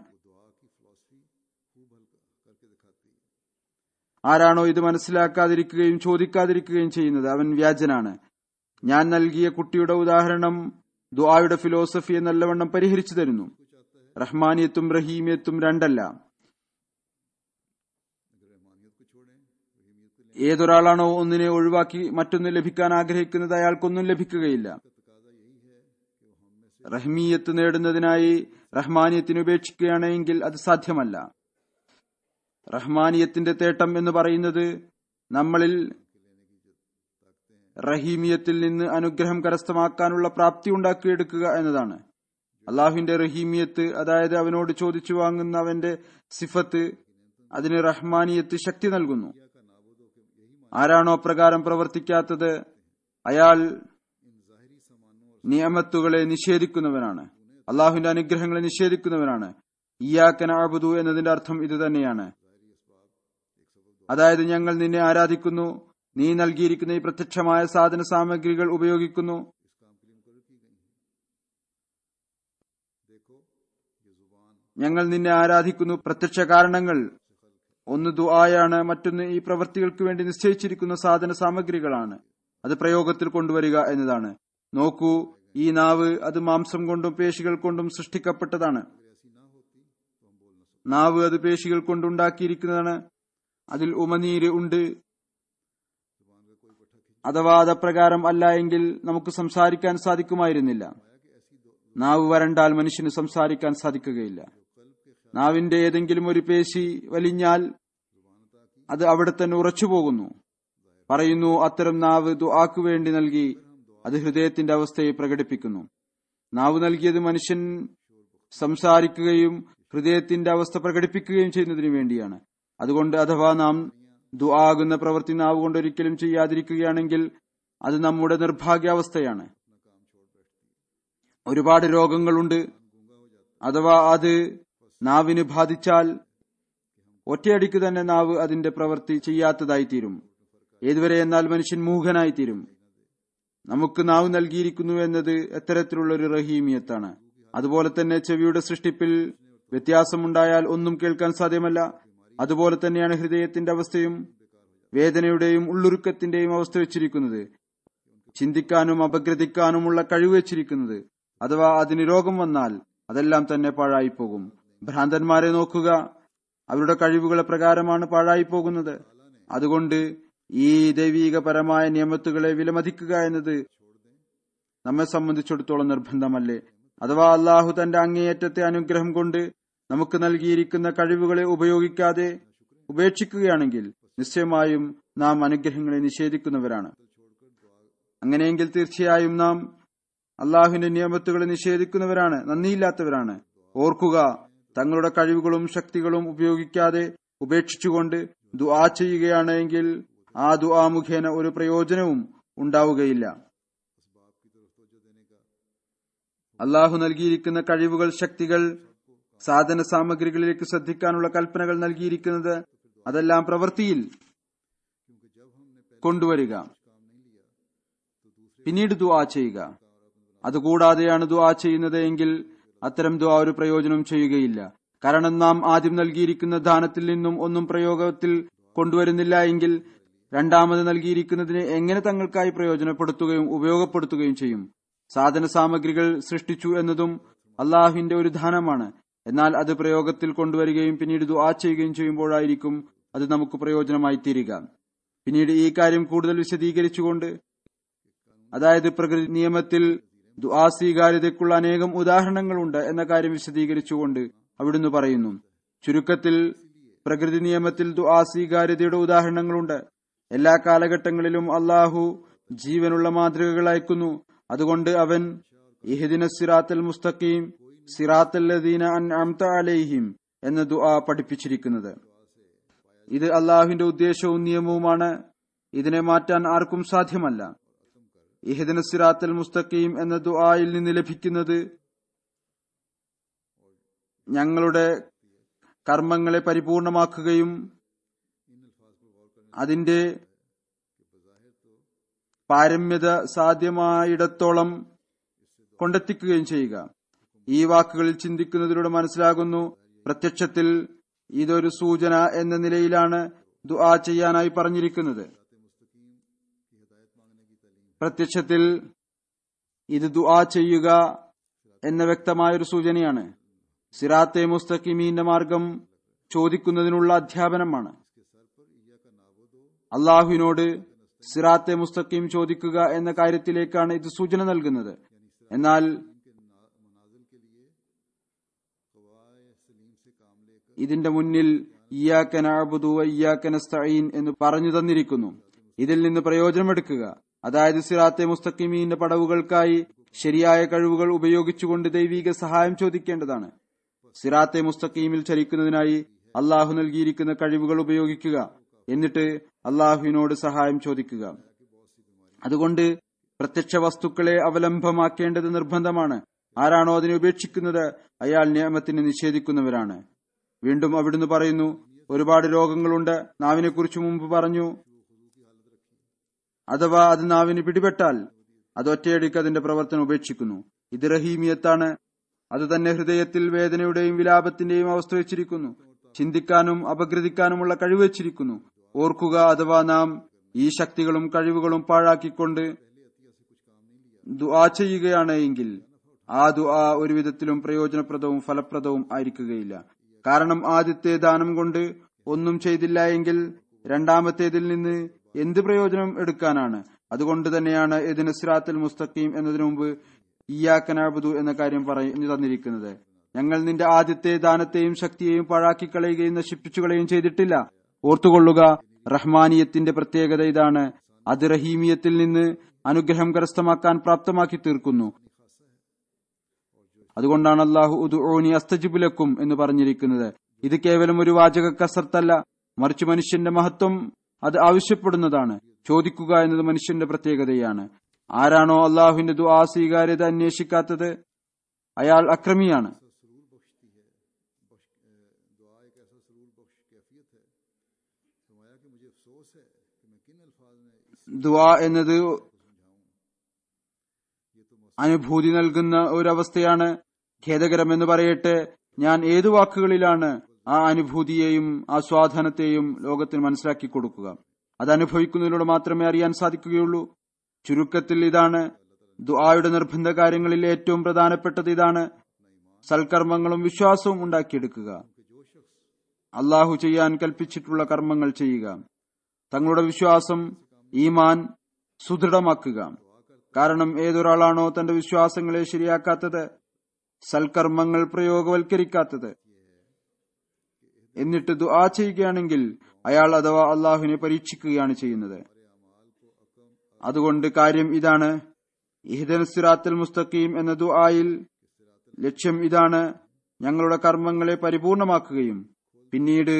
ആരാണോ ഇത് മനസ്സിലാക്കാതിരിക്കുകയും ചോദിക്കാതിരിക്കുകയും ചെയ്യുന്നത് അവൻ വ്യാജനാണ് ഞാൻ നൽകിയ കുട്ടിയുടെ ഉദാഹരണം ദുആയുടെ ഫിലോസഫി നല്ലവണ്ണം പരിഹരിച്ചു തരുന്നു റഹ്മാനിയത്തും റഹീമിയത്തും രണ്ടല്ല ഏതൊരാളാണോ ഒന്നിനെ ഒഴിവാക്കി മറ്റൊന്ന് ലഭിക്കാൻ ആഗ്രഹിക്കുന്നത് അയാൾക്കൊന്നും ലഭിക്കുകയില്ല റഹ്മീയത്ത് നേടുന്നതിനായി റഹ്മാനിയത്തിന് ഉപേക്ഷിക്കുകയാണെങ്കിൽ അത് സാധ്യമല്ല റഹ്മാനിയത്തിന്റെ തേട്ടം എന്ന് പറയുന്നത് നമ്മളിൽ റഹീമിയത്തിൽ നിന്ന് അനുഗ്രഹം കരസ്ഥമാക്കാനുള്ള പ്രാപ്തി ഉണ്ടാക്കിയെടുക്കുക എന്നതാണ് അള്ളാഹുവിന്റെ റഹീമിയത്ത് അതായത് അവനോട് ചോദിച്ചു വാങ്ങുന്ന അവന്റെ സിഫത്ത് അതിന് റഹ്മാനിയത്ത് ശക്തി നൽകുന്നു ആരാണോ അപ്രകാരം പ്രവർത്തിക്കാത്തത് അയാൾ നിയമത്തുകളെ നിഷേധിക്കുന്നവനാണ് അള്ളാഹുവിന്റെ അനുഗ്രഹങ്ങളെ നിഷേധിക്കുന്നവനാണ് ഇയാക്കന അബുദു എന്നതിന്റെ അർത്ഥം ഇത് തന്നെയാണ് അതായത് ഞങ്ങൾ നിന്നെ ആരാധിക്കുന്നു നീ നൽകിയിരിക്കുന്ന ഈ പ്രത്യക്ഷമായ സാധന സാമഗ്രികൾ ഉപയോഗിക്കുന്നു ഞങ്ങൾ നിന്നെ ആരാധിക്കുന്നു പ്രത്യക്ഷ കാരണങ്ങൾ ഒന്ന് ദുആയാണ് മറ്റൊന്ന് ഈ പ്രവൃത്തികൾക്ക് വേണ്ടി നിശ്ചയിച്ചിരിക്കുന്ന സാധന സാമഗ്രികളാണ് അത് പ്രയോഗത്തിൽ കൊണ്ടുവരിക എന്നതാണ് നോക്കൂ ഈ നാവ് അത് മാംസം കൊണ്ടും പേശികൾ കൊണ്ടും സൃഷ്ടിക്കപ്പെട്ടതാണ് നാവ് അത് പേശികൾ കൊണ്ടുണ്ടാക്കിയിരിക്കുന്നതാണ് അതിൽ ഉമനീര് ഉണ്ട് അഥവാ അതപ്രകാരം അല്ല എങ്കിൽ നമുക്ക് സംസാരിക്കാൻ സാധിക്കുമായിരുന്നില്ല നാവ് വരണ്ടാൽ മനുഷ്യന് സംസാരിക്കാൻ സാധിക്കുകയില്ല നാവിന്റെ ഏതെങ്കിലും ഒരു പേശി വലിഞ്ഞാൽ അത് അവിടെ തന്നെ ഉറച്ചുപോകുന്നു പറയുന്നു അത്തരം നാവ് ദുആക്ക് വേണ്ടി നൽകി അത് ഹൃദയത്തിന്റെ അവസ്ഥയെ പ്രകടിപ്പിക്കുന്നു നാവ് നൽകിയത് മനുഷ്യൻ സംസാരിക്കുകയും ഹൃദയത്തിന്റെ അവസ്ഥ പ്രകടിപ്പിക്കുകയും ചെയ്യുന്നതിന് വേണ്ടിയാണ് അതുകൊണ്ട് അഥവാ നാം ദുആകുന്ന പ്രവൃത്തി നാവ് കൊണ്ട് ഒരിക്കലും ചെയ്യാതിരിക്കുകയാണെങ്കിൽ അത് നമ്മുടെ നിർഭാഗ്യാവസ്ഥയാണ് ഒരുപാട് രോഗങ്ങളുണ്ട് അഥവാ അത് നാവിന് ബാധിച്ചാൽ ഒറ്റയടിക്ക് തന്നെ നാവ് അതിന്റെ പ്രവൃത്തി ചെയ്യാത്തതായി തീരും ഏതുവരെ എന്നാൽ മനുഷ്യൻ മൂഹനായി തീരും നമുക്ക് നാവ് നൽകിയിരിക്കുന്നു എന്നത് എത്തരത്തിലുള്ള ഒരു റഹീമിയത്താണ് അതുപോലെ തന്നെ ചെവിയുടെ സൃഷ്ടിപ്പിൽ വ്യത്യാസമുണ്ടായാൽ ഒന്നും കേൾക്കാൻ സാധ്യമല്ല അതുപോലെ തന്നെയാണ് ഹൃദയത്തിന്റെ അവസ്ഥയും വേദനയുടെയും ഉള്ളുരുക്കത്തിന്റെയും അവസ്ഥ വെച്ചിരിക്കുന്നത് ചിന്തിക്കാനും അപഗ്രഥിക്കാനുമുള്ള കഴിവ് വെച്ചിരിക്കുന്നത് അഥവാ അതിന് രോഗം വന്നാൽ അതെല്ലാം തന്നെ പാഴായി പോകും ഭ്രാന്തന്മാരെ നോക്കുക അവരുടെ കഴിവുകളെ പ്രകാരമാണ് പാഴായി പോകുന്നത് അതുകൊണ്ട് ഈ ദൈവീകപരമായ നിയമത്തുകളെ വിലമതിക്കുക എന്നത് നമ്മെ സംബന്ധിച്ചിടത്തോളം നിർബന്ധമല്ലേ അഥവാ അള്ളാഹു തന്റെ അങ്ങേയറ്റത്തെ അനുഗ്രഹം കൊണ്ട് നമുക്ക് നൽകിയിരിക്കുന്ന കഴിവുകളെ ഉപയോഗിക്കാതെ ഉപേക്ഷിക്കുകയാണെങ്കിൽ നിശ്ചയമായും നാം അനുഗ്രഹങ്ങളെ നിഷേധിക്കുന്നവരാണ് അങ്ങനെയെങ്കിൽ തീർച്ചയായും നാം അള്ളാഹുവിന്റെ നിയമത്തുകളെ നിഷേധിക്കുന്നവരാണ് നന്ദിയില്ലാത്തവരാണ് ഓർക്കുക തങ്ങളുടെ കഴിവുകളും ശക്തികളും ഉപയോഗിക്കാതെ ഉപേക്ഷിച്ചുകൊണ്ട് ദുആ ചെയ്യുകയാണ് എങ്കിൽ ആ ദുആ മുഖേന ഒരു പ്രയോജനവും ഉണ്ടാവുകയില്ല അള്ളാഹു നൽകിയിരിക്കുന്ന കഴിവുകൾ ശക്തികൾ സാധന സാമഗ്രികളിലേക്ക് ശ്രദ്ധിക്കാനുള്ള കൽപ്പനകൾ നൽകിയിരിക്കുന്നത് അതെല്ലാം പ്രവൃത്തിയിൽ കൊണ്ടുവരിക പിന്നീട് ദുആ ചെയ്യുക അതുകൂടാതെയാണ് ദുആ ചെയ്യുന്നത് എങ്കിൽ അത്തരം ദുആ ഒരു പ്രയോജനം ചെയ്യുകയില്ല കാരണം നാം ആദ്യം നൽകിയിരിക്കുന്ന ദാനത്തിൽ നിന്നും ഒന്നും പ്രയോഗത്തിൽ കൊണ്ടുവരുന്നില്ല എങ്കിൽ രണ്ടാമത് നൽകിയിരിക്കുന്നതിനെ എങ്ങനെ തങ്ങൾക്കായി പ്രയോജനപ്പെടുത്തുകയും ഉപയോഗപ്പെടുത്തുകയും ചെയ്യും സാധന സാമഗ്രികൾ സൃഷ്ടിച്ചു എന്നതും അള്ളാഹുവിന്റെ ഒരു ദാനമാണ് എന്നാൽ അത് പ്രയോഗത്തിൽ കൊണ്ടുവരികയും പിന്നീട് ദുആ ചെയ്യുകയും ചെയ്യുമ്പോഴായിരിക്കും അത് നമുക്ക് പ്രയോജനമായി തീരുക പിന്നീട് ഈ കാര്യം കൂടുതൽ വിശദീകരിച്ചുകൊണ്ട് അതായത് പ്രകൃതി നിയമത്തിൽ ദുആ സ്വീകാര്യതയ്ക്കുള്ള അനേകം ഉദാഹരണങ്ങളുണ്ട് എന്ന കാര്യം വിശദീകരിച്ചുകൊണ്ട് അവിടുന്ന് പറയുന്നു ചുരുക്കത്തിൽ പ്രകൃതി നിയമത്തിൽ ദുആ സ്വീകാര്യതയുടെ ഉദാഹരണങ്ങളുണ്ട് എല്ലാ കാലഘട്ടങ്ങളിലും അള്ളാഹു ജീവനുള്ള മാതൃകകൾ അയക്കുന്നു അതുകൊണ്ട് അവൻ ഇഹദിന സിറാത്തൽ മുസ്തഖീം സിറാത്തല്ലദീന അൻഅംത അലൈഹിം എന്ന ദുആ പഠിപ്പിച്ചിരിക്കുന്നത് ഇത് അള്ളാഹുവിന്റെ ഉദ്ദേശവും നിയമവുമാണ് ഇതിനെ മാറ്റാൻ ആർക്കും സാധ്യമല്ല ഇഹദിന സിറാത്തൽ മുസ്തഖീം എന്ന ദുആയിൽ നിന്ന് ലഭിക്കുന്നത് ഞങ്ങളുടെ കർമ്മങ്ങളെ പരിപൂർണമാക്കുകയും അതിന്റെ പാരമ്യത സാധ്യമായിടത്തോളം കൊണ്ടെത്തിക്കുകയും ചെയ്യുക ഈ വാക്കുകളിൽ ചിന്തിക്കുന്നതിലൂടെ മനസ്സിലാകുന്നു പ്രത്യക്ഷത്തിൽ ഇതൊരു സൂചന എന്ന നിലയിലാണ് ദുആ ചെയ്യാനായി പറഞ്ഞിരിക്കുന്നത് പ്രത്യക്ഷത്തിൽ ഇത് ദുആ ചെയ്യുക എന്ന വ്യക്തമായൊരു സൂചനയാണ് സിറാത്തെ മുസ്തഖിമീന്റെ മാർഗം ചോദിക്കുന്നതിനുള്ള അധ്യാപനമാണ് അള്ളാഹുവിനോട് സിറാത്തെ മുസ്തഖീം ചോദിക്കുക എന്ന കാര്യത്തിലേക്കാണ് ഇത് സൂചന നൽകുന്നത് എന്നാൽ ഇതിന്റെ മുന്നിൽ ഇയാക്കൻ അബുദു ഇയാക്കൻ നസ്തഈൻ എന്ന് പറഞ്ഞു തന്നിരിക്കുന്നു ഇതിൽ നിന്ന് പ്രയോജനമെടുക്കുക അതായത് സിറാത്തെ മുസ്തഖിമീന്റെ പടവുകൾക്കായി ശരിയായ കഴിവുകൾ ഉപയോഗിച്ചുകൊണ്ട് ദൈവിക സഹായം ചോദിക്കേണ്ടതാണ് സിറാത്തെ മുസ്തഖീമിൽ ചലിക്കുന്നതിനായി അള്ളാഹു നൽകിയിരിക്കുന്ന കഴിവുകൾ ഉപയോഗിക്കുക എന്നിട്ട് അള്ളാഹുവിനോട് സഹായം ചോദിക്കുക അതുകൊണ്ട് പ്രത്യക്ഷ വസ്തുക്കളെ അവലംബമാക്കേണ്ടത് നിർബന്ധമാണ് ആരാണോ അതിനെ ഉപേക്ഷിക്കുന്നത് അയാൾ നിയമത്തിന് നിഷേധിക്കുന്നവരാണ് വീണ്ടും അവിടുന്ന് പറയുന്നു ഒരുപാട് രോഗങ്ങളുണ്ട് നാവിനെ കുറിച്ച് മുമ്പ് പറഞ്ഞു അഥവാ അത് നാവിന് പിടിപെട്ടാൽ അത് ഒറ്റയടിക്ക് അതിന്റെ പ്രവർത്തനം ഉപേക്ഷിക്കുന്നു ഇത് റഹീമിയത്താണ് അത് തന്നെ ഹൃദയത്തിൽ വേദനയുടെയും വിലാപത്തിന്റെയും അവസ്ഥ വെച്ചിരിക്കുന്നു ചിന്തിക്കാനും അപഗ്രഥിക്കാനുമുള്ള കഴിവ് വെച്ചിരിക്കുന്നു ഓർക്കുക അഥവാ നാം ഈ ശക്തികളും കഴിവുകളും പാഴാക്കിക്കൊണ്ട് ദുആ ചെയ്യുകയാണ് എങ്കിൽ ആ ദുആ ഒരു വിധത്തിലും പ്രയോജനപ്രദവും ഫലപ്രദവും ആയിരിക്കുകയില്ല കാരണം ആദ്യത്തെ ദാനം കൊണ്ട് ഒന്നും ചെയ്തില്ല എങ്കിൽ രണ്ടാമത്തേതിൽ നിന്ന് എന്ത് പ്രയോജനം എടുക്കാനാണ് അതുകൊണ്ട് തന്നെയാണ് ഇതിന് സിറാത്തുൽ മുസ്തഖീം എന്നതിനു മുമ്പ് ഇയാക്കനാബുദു എന്ന കാര്യം പറഞ്ഞു തന്നിരിക്കുന്നത് ഞങ്ങൾ നിന്റെ ആദ്യത്തെ ദാനത്തെയും ശക്തിയെയും പാഴാക്കി കളയുകയും നശിപ്പിച്ചു കളയുകയും ചെയ്തിട്ടില്ല ഓർത്തുകൊള്ളുക റഹ്മാനിയത്തിന്റെ പ്രത്യേകത ഇതാണ് അത് റഹീമിയത്തിൽ നിന്ന് അനുഗ്രഹം കരസ്ഥമാക്കാൻ പ്രാപ്തമാക്കി തീർക്കുന്നു അതുകൊണ്ടാണ് അള്ളാഹു ഉദുനി അസ്തജിബുലക്കും എന്ന് പറഞ്ഞിരിക്കുന്നത് ഇത് കേവലം ഒരു വാചക കസർത്തല്ല മറിച്ച് മനുഷ്യന്റെ മഹത്വം അത് ആവശ്യപ്പെടുന്നതാണ് ചോദിക്കുക എന്നത് മനുഷ്യന്റെ പ്രത്യേകതയാണ് ആരാണോ അള്ളാഹുവിന്റെ ദുആ സ്വീകാര്യത അന്വേഷിക്കാത്തത് അയാൾ അക്രമിയാണ് ദുആ എന്നത് അനുഭൂതി നൽകുന്ന ഒരവസ്ഥയാണ് ഖേദകരമെന്ന് പറയട്ടെ ഞാൻ ഏതു വാക്കുകളിലാണ് ആ അനുഭൂതിയെയും ആസ്വാദനത്തെയും ലോകത്തിന് മനസ്സിലാക്കി കൊടുക്കുക അത് അനുഭവിക്കുന്നതിലൂടെ മാത്രമേ അറിയാൻ സാധിക്കുകയുള്ളൂ ചുരുക്കത്തിൽ ഇതാണ് ദുആയുടെ നിർബന്ധ കാര്യങ്ങളിൽ ഏറ്റവും പ്രധാനപ്പെട്ടത് ഇതാണ് സൽക്കർമ്മങ്ങളും വിശ്വാസവും ഉണ്ടാക്കിയെടുക്കുക അള്ളാഹു ചെയ്യാൻ കൽപ്പിച്ചിട്ടുള്ള കർമ്മങ്ങൾ ചെയ്യുക തങ്ങളുടെ വിശ്വാസം ഈമാൻ സുദൃഢമാക്കുക കാരണം ഏതൊരാളാണോ തന്റെ വിശ്വാസങ്ങളെ ശരിയാക്കാത്തത് സൽക്കർമ്മങ്ങൾ പ്രയോഗവൽക്കരിക്കാത്തത് എന്നിട്ട് ദുആ ചെയ്യുകയാണെങ്കിൽ അയാൾ അഥവാ അള്ളാഹുവിനെ പരീക്ഷിക്കുകയാണ് ചെയ്യുന്നത് അതുകൊണ്ട് കാര്യം ഇതാണ് ഇഹ്ദൻ സിറാത്തുൽ മുസ്തഖീം എന്ന ദുആയിൽ ലക്ഷ്യം ഇതാണ് ഞങ്ങളുടെ കർമ്മങ്ങളെ പരിപൂർണമാക്കുകയും പിന്നീട്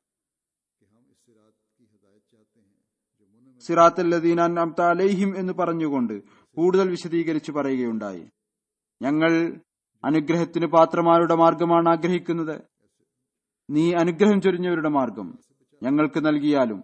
സിറാത്തല്ലദീന അംത അലൈഹിം എന്ന് പറഞ്ഞുകൊണ്ട് കൂടുതൽ വിശദീകരിച്ച് പറയുകയുണ്ടായി ഞങ്ങൾ അനുഗ്രഹത്തിന് പാത്രമാരുടെ മാർഗമാണ് ആഗ്രഹിക്കുന്നത് നീ അനുഗ്രഹം ചൊരിഞ്ഞവരുടെ മാർഗം ഞങ്ങൾക്ക് നൽകിയാലും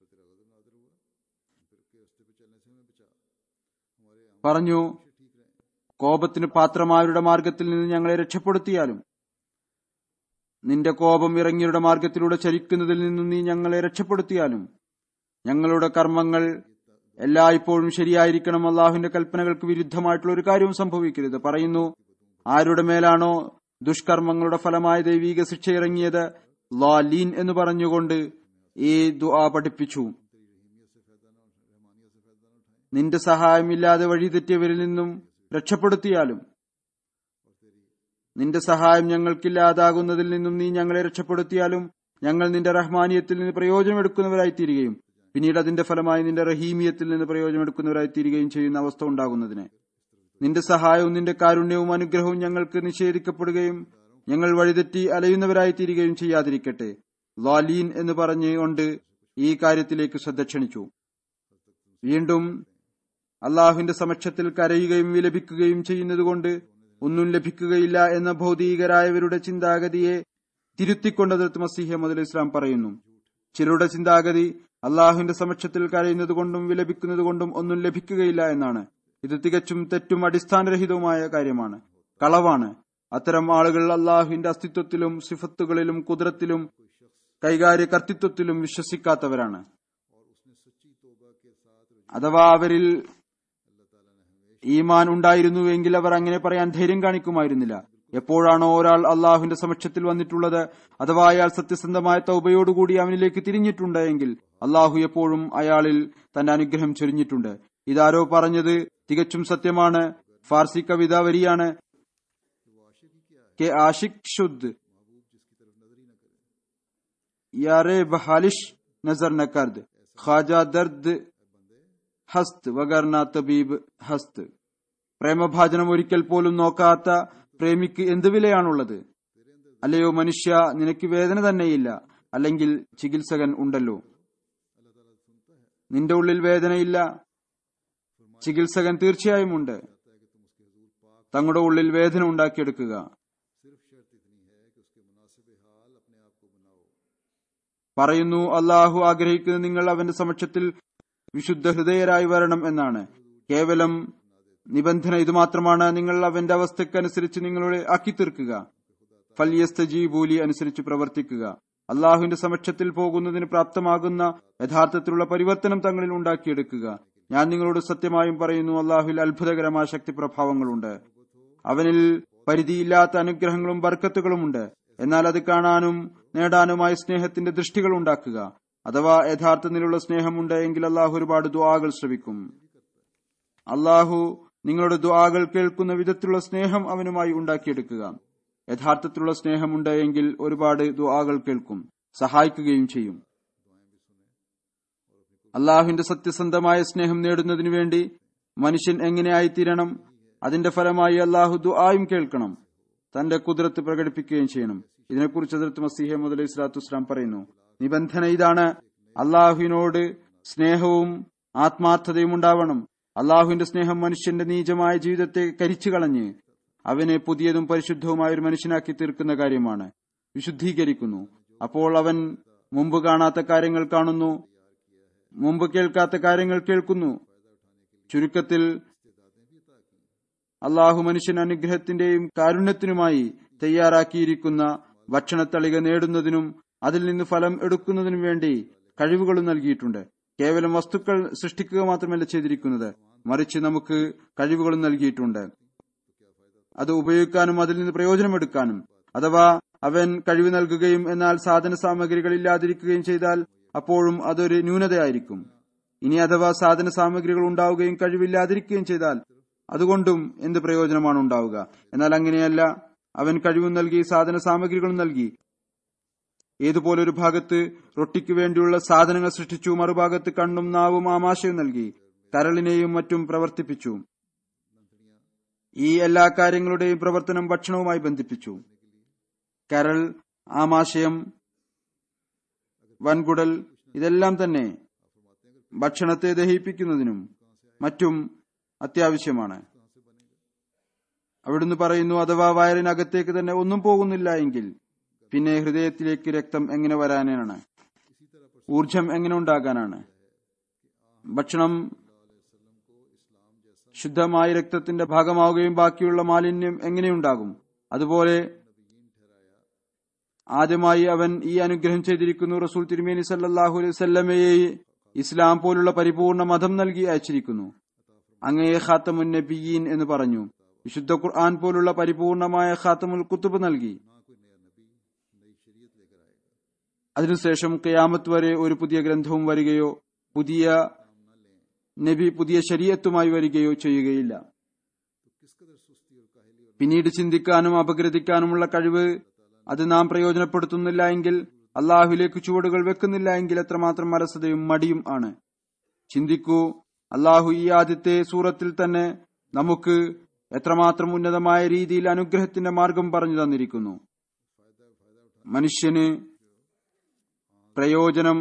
പറഞ്ഞു കോപത്തിന് പാത്രമാരുടെ മാർഗത്തിൽ നിന്ന് ഞങ്ങളെ രക്ഷപ്പെടുത്തിയാലും നിന്റെ കോപം ഇറങ്ങിയവരുടെ മാർഗത്തിലൂടെ ചരിക്കുന്നതിൽ നിന്നും നീ ഞങ്ങളെ രക്ഷപ്പെടുത്തിയാലും ഞങ്ങളുടെ കർമ്മങ്ങൾ എല്ലായ്പ്പോഴും ശരിയായിരിക്കണം അള്ളാഹുവിന്റെ കൽപ്പനകൾക്ക് വിരുദ്ധമായിട്ടുള്ള ഒരു കാര്യവും സംഭവിക്കരുത് പറയുന്നു ആരുടെ മേലാണോ ദുഷ്കർമ്മങ്ങളുടെ ഫലമായ ദൈവീക ശിക്ഷ ഇറങ്ങിയത് ലാലീൻ എന്ന് പറഞ്ഞുകൊണ്ട് ഈ ദുആ പഠിപ്പിച്ചു നിന്റെ സഹായമില്ലാതെ വഴിതെറ്റിയവരിൽ നിന്നും രക്ഷപ്പെടുത്തിയാലും നിന്റെ സഹായം ഞങ്ങൾക്കില്ലാതാകുന്നതിൽ നിന്നും നീ ഞങ്ങളെ രക്ഷപ്പെടുത്തിയാലും ഞങ്ങൾ നിന്റെ റഹ്മാനിയത്തിൽ നിന്ന് പ്രയോജനമെടുക്കുന്നവരായി തീരുകയും പിന്നീട് അതിന്റെ ഫലമായി നിന്റെ റഹീമിയത്തിൽ നിന്ന് പ്രയോജനമെടുക്കുന്നവരായി തീരുകയും ചെയ്യുന്ന അവസ്ഥ ഉണ്ടാകുന്നതിന് നിന്റെ സഹായവും നിന്റെ കാരുണ്യവും അനുഗ്രഹവും ഞങ്ങൾക്ക് നിഷേധിക്കപ്പെടുകയും ഞങ്ങൾ വഴിതെറ്റി അലയുന്നവരായി തീരുകയും ചെയ്യാതിരിക്കട്ടെ ലാലീൻ എന്ന് പറഞ്ഞുകൊണ്ട് ഈ കാര്യത്തിലേക്ക് ശ്രദ്ധ ക്ഷണിച്ചു വീണ്ടും അള്ളാഹുവിന്റെ സമക്ഷത്തിൽ കരയുകയും വിലപിക്കുകയും ചെയ്യുന്നതുകൊണ്ട് ഒന്നും ലഭിക്കുകയില്ല എന്ന ഭൗതികരായവരുടെ ചിന്താഗതിയെ തിരുത്തിക്കൊണ്ട് അതിർത്ത് മസീഹ മുതൽ ഇസ്ലാം പറയുന്നു ചിലരുടെ ചിന്താഗതി അള്ളാഹുവിന്റെ സമക്ഷത്തിൽ കരയുന്നത് കൊണ്ടും വിലപിക്കുന്നത് കൊണ്ടും ഒന്നും ലഭിക്കുകയില്ല എന്നാണ് ഇത് തികച്ചും തെറ്റും അടിസ്ഥാനരഹിതവുമായ കാര്യമാണ് കളവാണ് അത്തരം ആളുകൾ അള്ളാഹുവിന്റെ അസ്തിത്വത്തിലും സിഫത്തുകളിലും കുതിരത്തിലും കൈകാര്യ കർത്തൃത്വത്തിലും വിശ്വസിക്കാത്തവരാണ് അഥവാ അവരിൽ ഈമാൻ ഉണ്ടായിരുന്നുവെങ്കിൽ അവർ അങ്ങനെ പറയാൻ ധൈര്യം കാണിക്കുമായിരുന്നില്ല എപ്പോഴാണോ ഒരാൾ അള്ളാഹുവിന്റെ സമക്ഷത്തിൽ വന്നിട്ടുള്ളത് അഥവാ അയാൾ സത്യസന്ധമായ തൗബയോടുകൂടി അവനിലേക്ക് തിരിഞ്ഞിട്ടുണ്ട് അള്ളാഹു എപ്പോഴും അയാളിൽ തന്റെ അനുഗ്രഹം ചൊരിഞ്ഞിട്ടുണ്ട് ഇതാരോ പറഞ്ഞത് തികച്ചും സത്യമാണ് ഫാർസി കവിത വരിയാണ് കെ ആഷിഖ് ശുദ്ധ് യാറെ ബഹാലിഷ് നസർ നക്കർദ് ഖാജ ദർദ് ഹസ്ത് വഗർന തബീബ് ഹസ്ത് പ്രേമഭാജനം ഒരിക്കൽ പോലും നോക്കാത്ത പ്രേമിക്ക് എന്ത് വിലയാണുള്ളത് അല്ലയോ മനുഷ്യ നിനക്ക് വേദന തന്നെയില്ല അല്ലെങ്കിൽ ചികിത്സകൻ ഉണ്ടല്ലോ നിന്റെ ഉള്ളിൽ വേദനയില്ല ചികിത്സകൻ തീർച്ചയായും ഉണ്ട് തങ്ങളുടെ ഉള്ളിൽ വേദന ഉണ്ടാക്കിയെടുക്കുക പറയുന്നു അള്ളാഹു ആഗ്രഹിക്കുന്ന നിങ്ങൾ അവന്റെ സമക്ഷത്തിൽ വിശുദ്ധ ഹൃദയരായി വരണം എന്നാണ് കേവലം നിബന്ധന ഇതുമാത്രമാണ് നിങ്ങൾ അവന്റെ അവസ്ഥക്കനുസരിച്ച് നിങ്ങളുടെ ആക്കി തീർക്കുക ഫല്യസ്തജീബൂലി അനുസരിച്ച് പ്രവർത്തിക്കുക അള്ളാഹുവിന്റെ സമക്ഷത്തിൽ പോകുന്നതിന് പ്രാപ്തമാകുന്ന യഥാർത്ഥത്തിലുള്ള പരിവർത്തനം തങ്ങളിൽ ഉണ്ടാക്കിയെടുക്കുക ഞാൻ നിങ്ങളോട് സത്യമായും പറയുന്നു അള്ളാഹുവിൽ അത്ഭുതകരമായ ശക്തി പ്രഭാവങ്ങളുണ്ട് അവനിൽ പരിധിയില്ലാത്ത അനുഗ്രഹങ്ങളും ബർക്കത്തുകളുമുണ്ട് എന്നാൽ അത് കാണാനും നേടാനുമായി സ്നേഹത്തിന്റെ ദൃഷ്ടികൾ ഉണ്ടാക്കുക അഥവാ യഥാർത്ഥ നിലുള്ള സ്നേഹമുണ്ട് എങ്കിൽ അള്ളാഹു ഒരുപാട് ദ്വാകൾ ശ്രവിക്കും അള്ളാഹു നിങ്ങളുടെ ദ്വാകൾ കേൾക്കുന്ന വിധത്തിലുള്ള സ്നേഹം അവനുമായി ഉണ്ടാക്കിയെടുക്കുക യഥാർത്ഥത്തിലുള്ള സ്നേഹമുണ്ട് എങ്കിൽ ഒരുപാട് ദ്വാകൾ കേൾക്കും സഹായിക്കുകയും ചെയ്യും അള്ളാഹുവിന്റെ സത്യസന്ധമായ സ്നേഹം നേടുന്നതിനു വേണ്ടി മനുഷ്യൻ എങ്ങനെയായിത്തീരണം അതിന്റെ ഫലമായി അള്ളാഹു ദുആയും കേൾക്കണം തന്റെ കുതിരത്ത് പ്രകടിപ്പിക്കുകയും ചെയ്യണം ഇതിനെക്കുറിച്ച് അതിർത്ത് മസീഹ മുതൽ ഇസ്ലാത്തു ഇസ്ലാം പറയുന്നു നിബന്ധന ഇതാണ് അള്ളാഹുവിനോട് സ്നേഹവും ആത്മാർത്ഥതയും ഉണ്ടാവണം അള്ളാഹുവിന്റെ സ്നേഹം മനുഷ്യന്റെ നീചമായ ജീവിതത്തെ കരിച്ചു കളഞ്ഞ് അവനെ പുതിയതും പരിശുദ്ധവുമായ ഒരു മനുഷ്യനാക്കി തീർക്കുന്ന കാര്യമാണ് വിശുദ്ധീകരിക്കുന്നു അപ്പോൾ അവൻ മുമ്പ് കാണാത്ത കാര്യങ്ങൾ കാണുന്നു മുമ്പ് കേൾക്കാത്ത കാര്യങ്ങൾ കേൾക്കുന്നു ചുരുക്കത്തിൽ അള്ളാഹു മനുഷ്യൻ അനുഗ്രഹത്തിന്റെയും കാരുണ്യത്തിനുമായി തയ്യാറാക്കിയിരിക്കുന്ന ഭക്ഷണത്തളിക നേടുന്നതിനും അതിൽ നിന്ന് ഫലം എടുക്കുന്നതിനും വേണ്ടി കഴിവുകളും നൽകിയിട്ടുണ്ട് കേവലം വസ്തുക്കൾ സൃഷ്ടിക്കുക മാത്രമല്ല ചെയ്തിരിക്കുന്നത് മറിച്ച് നമുക്ക് കഴിവുകളും നൽകിയിട്ടുണ്ട് അത് ഉപയോഗിക്കാനും അതിൽ നിന്ന് പ്രയോജനമെടുക്കാനും അഥവാ അവൻ കഴിവ് നൽകുകയും എന്നാൽ സാധന സാമഗ്രികൾ ഇല്ലാതിരിക്കുകയും ചെയ്താൽ അപ്പോഴും അതൊരു ന്യൂനതയായിരിക്കും ഇനി അഥവാ സാധന സാമഗ്രികൾ ഉണ്ടാവുകയും കഴിവില്ലാതിരിക്കുകയും ചെയ്താൽ അതുകൊണ്ടും എന്ത് പ്രയോജനമാണ് ഉണ്ടാവുക എന്നാൽ അങ്ങനെയല്ല അവൻ കഴിവും നൽകി സാധന സാമഗ്രികളും നൽകി ഏതുപോലെ ഒരു ഭാഗത്ത് റൊട്ടിക്ക് വേണ്ടിയുള്ള സാധനങ്ങൾ സൃഷ്ടിച്ചു മറുഭാഗത്ത് കണ്ണും നാവും ആമാശയും നൽകി കരളിനെയും മറ്റും പ്രവർത്തിപ്പിച്ചു ഈ എല്ലാ കാര്യങ്ങളുടെയും പ്രവർത്തനം ഭക്ഷണവുമായി ബന്ധിപ്പിച്ചു കരൾ ആമാശയം വൻകുടൽ ഇതെല്ലാം തന്നെ ഭക്ഷണത്തെ ദഹിപ്പിക്കുന്നതിനും മറ്റും അത്യാവശ്യമാണ് അവിടുന്ന് പറയുന്നു അഥവാ വയറിനകത്തേക്ക് തന്നെ ഒന്നും പോകുന്നില്ല എങ്കിൽ പിന്നെ ഹൃദയത്തിലേക്ക് രക്തം എങ്ങനെ വരാനാണ് ഊർജം എങ്ങനെ ഉണ്ടാകാനാണ് ഭക്ഷണം ശുദ്ധമായ രക്തത്തിന്റെ ഭാഗമാവുകയും ബാക്കിയുള്ള മാലിന്യം എങ്ങനെയുണ്ടാകും അതുപോലെ ആദ്യമായി അവൻ ഈ അനുഗ്രഹം ചെയ്തിരിക്കുന്നു റസൂൽ തിരുമേനി സല്ലാഹു അലൈഹി സ്വല്ലമയെ ഇസ്ലാം പോലുള്ള പരിപൂർണ മതം നൽകി അയച്ചിരിക്കുന്നു അങ്ങയെ ഖാത്തമുൻ നബിയീൻ എന്ന് പറഞ്ഞു വിശുദ്ധ ഖുർആൻ പോലുള്ള പരിപൂർണമായ ഖാത്തമുൽ കുത്തുബ് നൽകി അതിനുശേഷം കയാമത്ത് വരെ ഒരു പുതിയ ഗ്രന്ഥവും വരികയോ പുതിയ നബി പുതിയ ശരീരത്തുമായി വരികയോ ചെയ്യുകയില്ല പിന്നീട് ചിന്തിക്കാനും അപഗ്രഥിക്കാനുമുള്ള കഴിവ് അത് നാം പ്രയോജനപ്പെടുത്തുന്നില്ല എങ്കിൽ അള്ളാഹുലേക്ക് ചുവടുകൾ വെക്കുന്നില്ല എങ്കിൽ എത്രമാത്രം അലസതയും മടിയും ആണ് ചിന്തിക്കൂ അള്ളാഹു ഈ ആദ്യത്തെ സൂറത്തിൽ തന്നെ നമുക്ക് എത്രമാത്രം ഉന്നതമായ രീതിയിൽ അനുഗ്രഹത്തിന്റെ മാർഗം പറഞ്ഞു തന്നിരിക്കുന്നു മനുഷ്യന് പ്രയോജനം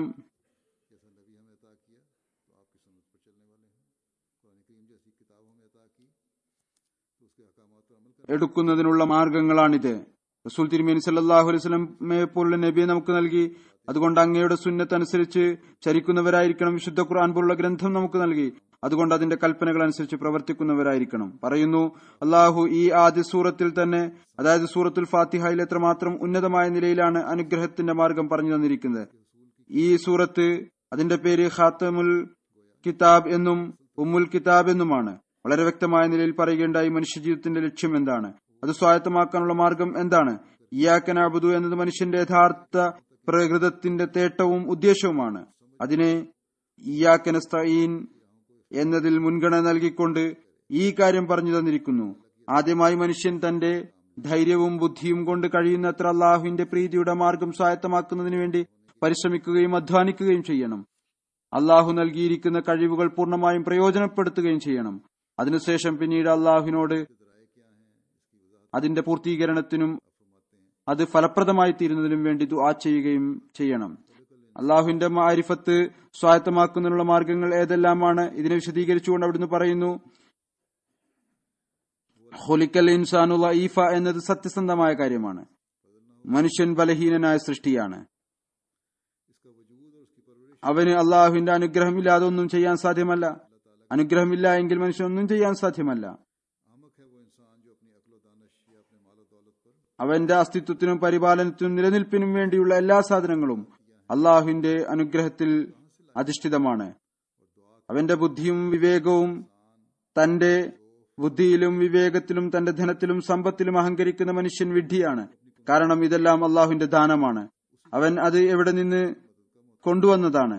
എടുക്കുന്നതിനുള്ള മാർഗങ്ങളാണിത് റസൂൽ തിരുമേനി സല്ലാഹു അലൈഹി സ്വലമെ പോലുള്ള നബിയെ നമുക്ക് നൽകി അതുകൊണ്ട് അങ്ങയുടെ സുന്നത്ത് അനുസരിച്ച് ചരിക്കുന്നവരായിരിക്കണം വിശുദ്ധ ഖുർആൻ പോലുള്ള ഗ്രന്ഥം നമുക്ക് നൽകി അതുകൊണ്ട് അതിന്റെ കൽപ്പനകൾ അനുസരിച്ച് പ്രവർത്തിക്കുന്നവരായിരിക്കണം പറയുന്നു അള്ളാഹു ഈ ആദ്യ സൂറത്തിൽ തന്നെ അതായത് സൂറത്തുൽ ഫാത്തിഹയിൽ എത്രമാത്രം ഉന്നതമായ നിലയിലാണ് അനുഗ്രഹത്തിന്റെ മാർഗം പറഞ്ഞു തന്നിരിക്കുന്നത് ഈ സൂറത്ത് അതിന്റെ പേര് ഖാത്തമുൽ കിതാബ് എന്നും ഉമ്മുൽ കിതാബ് എന്നുമാണ് വളരെ വ്യക്തമായ നിലയിൽ പറയുകയുണ്ടായി മനുഷ്യജീവിതത്തിന്റെ ലക്ഷ്യം എന്താണ് അത് സ്വായത്തമാക്കാനുള്ള മാർഗം എന്താണ് ഇയാക്കനാബുദു എന്നത് മനുഷ്യന്റെ യഥാർത്ഥ പ്രകൃതത്തിന്റെ തേട്ടവും ഉദ്ദേശവുമാണ് അതിനെ ഇയാക്കനസ്തീൻ എന്നതിൽ മുൻഗണന നൽകിക്കൊണ്ട് ഈ കാര്യം പറഞ്ഞു തന്നിരിക്കുന്നു ആദ്യമായി മനുഷ്യൻ തന്റെ ധൈര്യവും ബുദ്ധിയും കൊണ്ട് കഴിയുന്നത്ര അള്ളാഹുവിന്റെ പ്രീതിയുടെ മാർഗം സ്വായത്തമാക്കുന്നതിന് വേണ്ടി പരിശ്രമിക്കുകയും അധ്വാനിക്കുകയും ചെയ്യണം അള്ളാഹു നൽകിയിരിക്കുന്ന കഴിവുകൾ പൂർണ്ണമായും പ്രയോജനപ്പെടുത്തുകയും ചെയ്യണം അതിനുശേഷം പിന്നീട് അള്ളാഹുവിനോട് അതിന്റെ പൂർത്തീകരണത്തിനും അത് ഫലപ്രദമായി തീരുന്നതിനും വേണ്ടി ദുആ ചെയ്യുകയും ചെയ്യണം അള്ളാഹുവിന്റെ മാരിഫത്ത് സ്വായത്തമാക്കുന്നതിനുള്ള മാർഗങ്ങൾ ഏതെല്ലാമാണ് ഇതിനെ വിശദീകരിച്ചുകൊണ്ട് അവിടുന്ന് പറയുന്നു ഹൊലിക്കൽ ഇൻസാനുള്ള ഈഫ എന്നത് സത്യസന്ധമായ കാര്യമാണ് മനുഷ്യൻ ബലഹീനനായ സൃഷ്ടിയാണ് അവന് അള്ളാഹുവിന്റെ അനുഗ്രഹമില്ലാതെ ഒന്നും ചെയ്യാൻ സാധ്യമല്ല അനുഗ്രഹമില്ല എങ്കിൽ മനുഷ്യൻ ഒന്നും ചെയ്യാൻ സാധ്യമല്ല അവന്റെ അസ്തിത്വത്തിനും പരിപാലനത്തിനും നിലനിൽപ്പിനും വേണ്ടിയുള്ള എല്ലാ സാധനങ്ങളും അള്ളാഹുവിന്റെ അനുഗ്രഹത്തിൽ അധിഷ്ഠിതമാണ് അവന്റെ ബുദ്ധിയും വിവേകവും തന്റെ ബുദ്ധിയിലും വിവേകത്തിലും തന്റെ ധനത്തിലും സമ്പത്തിലും അഹങ്കരിക്കുന്ന മനുഷ്യൻ വിഡ്ഢിയാണ് കാരണം ഇതെല്ലാം അള്ളാഹുവിന്റെ ദാനമാണ് അവൻ അത് എവിടെ നിന്ന് കൊണ്ടുവന്നതാണ്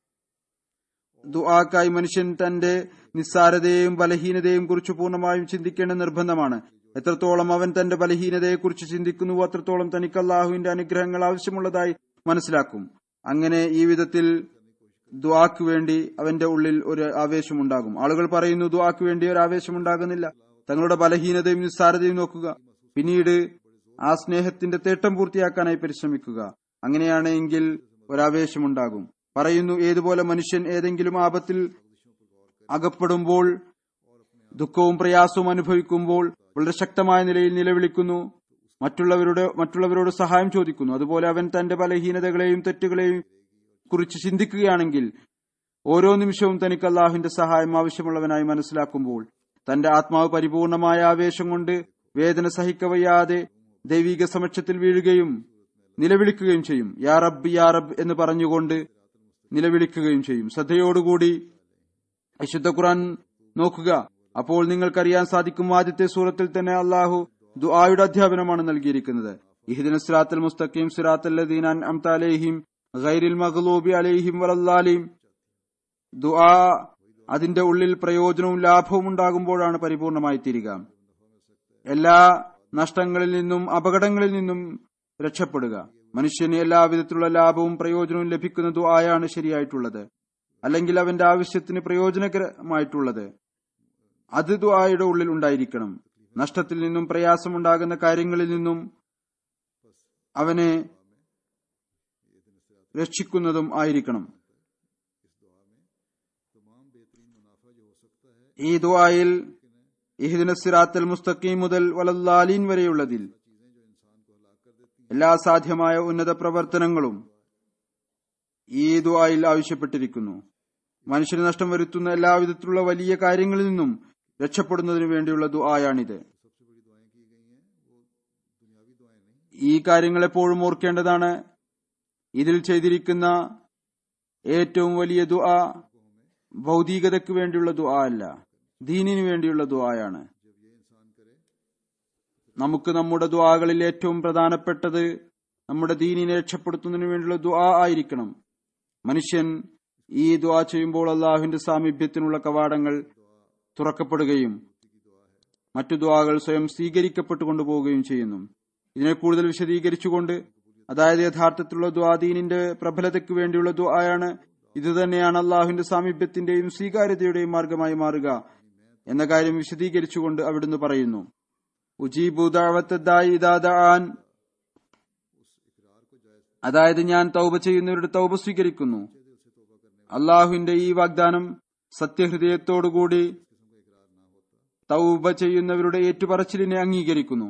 ദുആക്കായി മനുഷ്യൻ തന്റെ നിസ്സാരതയെയും ബലഹീനതയെയും കുറിച്ച് പൂർണ്ണമായും ചിന്തിക്കേണ്ട നിർബന്ധമാണ് എത്രത്തോളം അവൻ തന്റെ ബലഹീനതയെക്കുറിച്ച് ചിന്തിക്കുന്നുവോ അത്രത്തോളം തനിക്ക് അള്ളാഹുവിന്റെ അനുഗ്രഹങ്ങൾ ആവശ്യമുള്ളതായി മനസ്സിലാക്കും അങ്ങനെ ഈ വിധത്തിൽ ദുആക്ക് വേണ്ടി അവന്റെ ഉള്ളിൽ ഒരു ആവേശമുണ്ടാകും ആളുകൾ പറയുന്നു ദുആക്ക് വേണ്ടി ഒരു ആവേശമുണ്ടാകുന്നില്ല തങ്ങളുടെ ബലഹീനതയും നിസ്സാരതയും നോക്കുക പിന്നീട് ആ സ്നേഹത്തിന്റെ തേട്ടം പൂർത്തിയാക്കാനായി പരിശ്രമിക്കുക അങ്ങനെയാണെങ്കിൽ ഒരാവേശമുണ്ടാകും പറയുന്നു ഏതുപോലെ മനുഷ്യൻ ഏതെങ്കിലും ആപത്തിൽ അകപ്പെടുമ്പോൾ ദുഃഖവും പ്രയാസവും അനുഭവിക്കുമ്പോൾ വളരെ ശക്തമായ നിലയിൽ നിലവിളിക്കുന്നു മറ്റുള്ളവരുടെ മറ്റുള്ളവരോട് സഹായം ചോദിക്കുന്നു അതുപോലെ അവൻ തന്റെ ബലഹീനതകളെയും തെറ്റുകളെയും കുറിച്ച് ചിന്തിക്കുകയാണെങ്കിൽ ഓരോ നിമിഷവും തനിക്ക് അള്ളാഹുവിന്റെ സഹായം ആവശ്യമുള്ളവനായി മനസ്സിലാക്കുമ്പോൾ തന്റെ ആത്മാവ് പരിപൂർണമായ ആവേശം കൊണ്ട് വേദന സഹിക്കവയ്യാതെ ദൈവിക സമക്ഷത്തിൽ വീഴുകയും നിലവിളിക്കുകയും ചെയ്യും യാ റബ്ബ് യാ റബ്ബ് എന്ന് പറഞ്ഞുകൊണ്ട് നിലവിളിക്കുകയും ചെയ്യും ശ്രദ്ധയോടുകൂടി വിശുദ്ധ ഖുർആൻ നോക്കുക അപ്പോൾ നിങ്ങൾക്കറിയാൻ സാധിക്കും ആദ്യത്തെ സൂറത്തിൽ തന്നെ അള്ളാഹു ദുആയുടെ അധ്യാപനമാണ് നൽകിയിരിക്കുന്നത് ഇഹ്ദിന സിറാത്തൽ മുസ്തഖീം സിറാത്തൽ ലദീന അൻഅംത അലൈഹിം ഗൈരിൽ മഗ്ലൂബി അലൈഹിം വലല്ലാലിം ദുആ അതിന്റെ ഉള്ളിൽ പ്രയോജനവും ലാഭവും ഉണ്ടാകുമ്പോഴാണ് പരിപൂർണമായി തീരുക എല്ലാ നഷ്ടങ്ങളിൽ നിന്നും അപകടങ്ങളിൽ നിന്നും രക്ഷപ്പെടുക മനുഷ്യന് എല്ലാവിധത്തിലുള്ള ലാഭവും പ്രയോജനവും ലഭിക്കുന്ന ദുആയാണ് ശരിയായിട്ടുള്ളത് അല്ലെങ്കിൽ അവന്റെ ആവശ്യത്തിന് പ്രയോജനകരമായിട്ടുള്ളത് അത് ദുആയുടെ ഉള്ളിൽ ഉണ്ടായിരിക്കണം നഷ്ടത്തിൽ നിന്നും പ്രയാസമുണ്ടാകുന്ന കാര്യങ്ങളിൽ നിന്നും അവനെ രക്ഷിക്കുന്നതും ആയിരിക്കണം ഈ ദുആയിൽ ഇഹ്ദിന സിറാത്തൽ മുസ്തഖീം മുതൽ വലല്ലാലീൻ വരെയുള്ളതിൽ എല്ലാ സാധ്യമായ ഉന്നത പ്രവർത്തനങ്ങളും ഈ ദുആയിൽ ആവശ്യപ്പെട്ടിരിക്കുന്നു മനുഷ്യന് നഷ്ടം വരുത്തുന്ന എല്ലാവിധത്തിലുള്ള വലിയ കാര്യങ്ങളിൽ നിന്നും രക്ഷപ്പെടുന്നതിനു വേണ്ടിയുള്ള ദുആയാണിത് ഈ കാര്യങ്ങൾ എപ്പോഴും ഓർക്കേണ്ടതാണ് ഇതിൽ ചെയ്തിരിക്കുന്ന ഏറ്റവും വലിയ ദുആ ഭൗതികതയ്ക്ക് വേണ്ടിയുള്ള ദുആ അല്ല ദീനിനു വേണ്ടിയുള്ള ദുആയാണ് നമുക്ക് നമ്മുടെ ദുആകളിൽ ഏറ്റവും പ്രധാനപ്പെട്ടത് നമ്മുടെ ദീനിനെ രക്ഷപ്പെടുത്തുന്നതിനു വേണ്ടിയുള്ള ദുആ ആയിരിക്കണം മനുഷ്യൻ ഈ ദുആ ചെയ്യുമ്പോൾ അള്ളാഹുവിന്റെ സാമീപ്യത്തിനുള്ള കവാടങ്ങൾ തുറക്കപ്പെടുകയും മറ്റു ദുആകൾ സ്വയം സ്വീകരിക്കപ്പെട്ടു കൊണ്ടുപോവുകയും ചെയ്യുന്നു ഇതിനെ കൂടുതൽ വിശദീകരിച്ചുകൊണ്ട് അതായത് യഥാർത്ഥത്തിലുള്ള ദുആ ദീനിന്റെ പ്രബലതയ്ക്ക് വേണ്ടിയുള്ള ദുആയാണ് ഇത് തന്നെയാണ് അള്ളാഹുവിന്റെ സാമീപ്യത്തിന്റെയും സ്വീകാര്യതയുടെയും മാർഗമായി മാറുക എന്ന കാര്യം വിശദീകരിച്ചുകൊണ്ട് അവിടുന്ന് പറയുന്നു ഉജീബു ദഅവത്തദ്ദായി ഇദാ ദഅാൻ അതായത് ഞാൻ തൗബ ചെയ്യുന്നവരുടെ തൗബ സ്വീകരിക്കുന്നു അള്ളാഹുവിന്റെ ഈ വാഗ്ദാനം സത്യഹൃദയത്തോടുകൂടി തൗബ ചെയ്യുന്നവരുടെ ഏറ്റുപറച്ചിലിനെ അംഗീകരിക്കുന്നു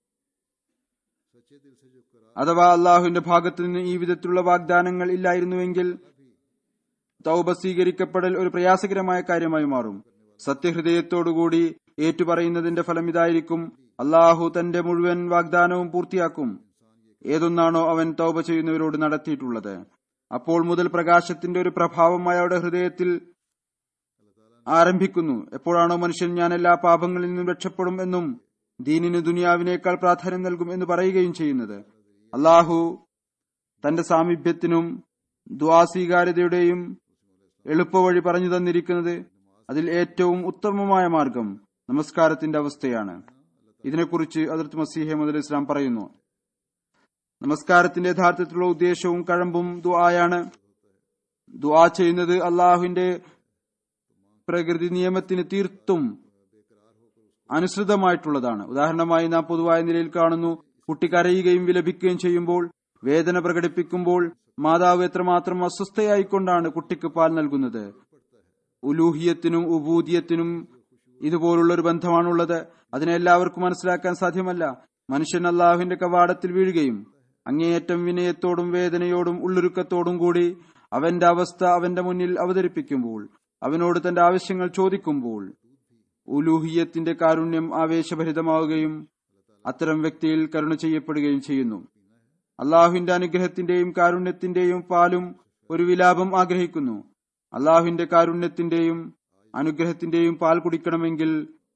അഥവാ അള്ളാഹുവിന്റെ ഭാഗത്തു നിന്ന് ഈ വിധത്തിലുള്ള വാഗ്ദാനങ്ങൾ ഇല്ലായിരുന്നുവെങ്കിൽ തൗബ സ്വീകരിക്കപ്പെടൽ ഒരു പ്രയാസകരമായ കാര്യമായി മാറും സത്യഹൃദയത്തോടുകൂടി ഏറ്റുപറയുന്നതിന്റെ ഫലം ഇതായിരിക്കും അള്ളാഹു തന്റെ മുഴുവൻ വാഗ്ദാനവും പൂർത്തിയാക്കും ഏതൊന്നാണോ അവൻ തൗബ ചെയ്യുന്നവരോട് നടത്തിയിട്ടുള്ളത് അപ്പോൾ മുതൽ പ്രകാശത്തിന്റെ ഒരു പ്രഭാവം അയാളുടെ ഹൃദയത്തിൽ ആരംഭിക്കുന്നു എപ്പോഴാണോ മനുഷ്യൻ ഞാൻ എല്ലാ പാപങ്ങളിൽ നിന്നും രക്ഷപ്പെടും എന്നും ദീനിന് ദുനിയാവിനേക്കാൾ പ്രാധാന്യം നൽകും എന്ന് പറയുകയും ചെയ്യുന്നത് അള്ളാഹു തന്റെ സാമീപ്യത്തിനും ദ്വാസ്വീകാര്യതയുടെയും എളുപ്പവഴി പറഞ്ഞു തന്നിരിക്കുന്നത് അതിൽ ഏറ്റവും ഉത്തമമായ മാർഗം നമസ്കാരത്തിന്റെ അവസ്ഥയാണ് ഇതിനെക്കുറിച്ച് അതിർത്ത് മസീഹ മുതൽ ഇസ്ലാം പറയുന്നു നമസ്കാരത്തിന്റെ യഥാർത്ഥത്തിലുള്ള ഉദ്ദേശവും കഴമ്പും ദുആയാണ് ദുആ ചെയ്യുന്നത് അള്ളാഹുവിന്റെ പ്രകൃതി നിയമത്തിന് തീർത്തും അനുസൃതമായിട്ടുള്ളതാണ് ഉദാഹരണമായി നാം പൊതുവായ നിലയിൽ കാണുന്നു കുട്ടി കരയുകയും വിലപിക്കുകയും ചെയ്യുമ്പോൾ വേദന പ്രകടിപ്പിക്കുമ്പോൾ മാതാവ് എത്രമാത്രം അസ്വസ്ഥയായിക്കൊണ്ടാണ് കുട്ടിക്ക് പാൽ നൽകുന്നത് ഉലൂഹിയത്തിനും ഉബൂദിയത്തിനും ഇതുപോലുള്ള ഒരു ബന്ധമാണുള്ളത് അതിനെ എല്ലാവർക്കും മനസ്സിലാക്കാൻ സാധ്യമല്ല മനുഷ്യൻ അള്ളാഹുവിന്റെ കവാടത്തിൽ വീഴുകയും അങ്ങേയറ്റം വിനയത്തോടും വേദനയോടും ഉള്ളൊരുക്കത്തോടും കൂടി അവന്റെ അവസ്ഥ അവന്റെ മുന്നിൽ അവതരിപ്പിക്കുമ്പോൾ അവനോട് തന്റെ ആവശ്യങ്ങൾ ചോദിക്കുമ്പോൾ ഉലൂഹിയത്തിന്റെ കാരുണ്യം ആവേശഭരിതമാവുകയും അത്തരം വ്യക്തിയിൽ കരുണ ചെയ്യപ്പെടുകയും ചെയ്യുന്നു അള്ളാഹുവിന്റെ അനുഗ്രഹത്തിന്റെയും കാരുണ്യത്തിന്റെയും പാലും ഒരു വിലാപം ആഗ്രഹിക്കുന്നു അള്ളാഹുവിന്റെ കാരുണ്യത്തിന്റെയും അനുഗ്രഹത്തിന്റെയും പാൽ കുടിക്കണമെങ്കിൽ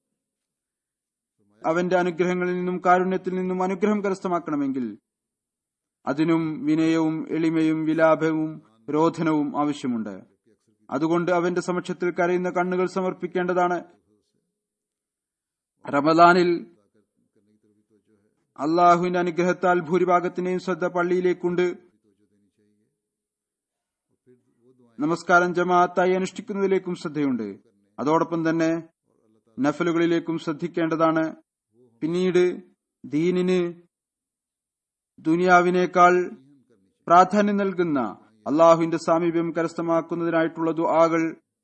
അവന്റെ അനുഗ്രഹങ്ങളിൽ നിന്നും കാരുണ്യത്തിൽ നിന്നും അനുഗ്രഹം കരസ്ഥമാക്കണമെങ്കിൽ അതിനും വിനയവും എളിമയും വിലാപവും രോധനവും ആവശ്യമുണ്ട് അതുകൊണ്ട് അവന്റെ സമക്ഷത്തിൽ കരയുന്ന കണ്ണുകൾ സമർപ്പിക്കേണ്ടതാണ് റമദാനിൽ അള്ളാഹുവിന്റെ അനുഗ്രഹത്താൽ ഭൂരിഭാഗത്തിന്റെയും ശ്രദ്ധ പള്ളിയിലേക്കുണ്ട് നമസ്കാരം ജമാഅത്തായി അനുഷ്ഠിക്കുന്നതിലേക്കും ശ്രദ്ധയുണ്ട് അതോടൊപ്പം തന്നെ നഫലുകളിലേക്കും ശ്രദ്ധിക്കേണ്ടതാണ് പിന്നീട് ദീനിന് ദുനിയാവിനേക്കാൾ പ്രാധാന്യം നൽകുന്ന അള്ളാഹുവിന്റെ സാമീപ്യം കരസ്ഥമാക്കുന്നതിനായിട്ടുള്ള ദുആകൾ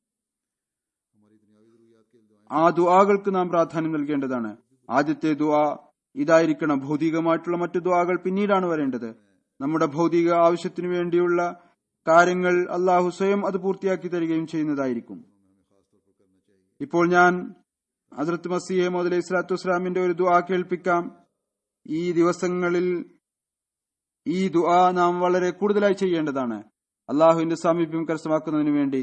ആ ദുആകൾക്ക് നാം പ്രാധാന്യം നൽകേണ്ടതാണ് ആദ്യത്തെ ദുആ ഇതായിരിക്കണം ഭൗതികമായിട്ടുള്ള മറ്റു ദുആകൾ പിന്നീടാണ് വരേണ്ടത് നമ്മുടെ ഭൗതിക ആവശ്യത്തിനു വേണ്ടിയുള്ള കാര്യങ്ങൾ അള്ളാഹു സ്വയം അത് പൂർത്തിയാക്കി തരികയും ചെയ്യുന്നതായിരിക്കും ഇപ്പോൾ ഞാൻ ഹസ്രത്ത് മസീഹ് മുതലേ ഇസ്ലാത്തു വസ്സലാമിന്റെ ഒരു ദുആ കേൾപ്പിക്കാം ഈ ദിവസങ്ങളിൽ ഈ ദുആ നാം വളരെ കൂടുതലായി ചെയ്യേണ്ടതാണ് അള്ളാഹുവിന്റെ സാമീപ്യം കരസ്ഥമാക്കുന്നതിന് വേണ്ടി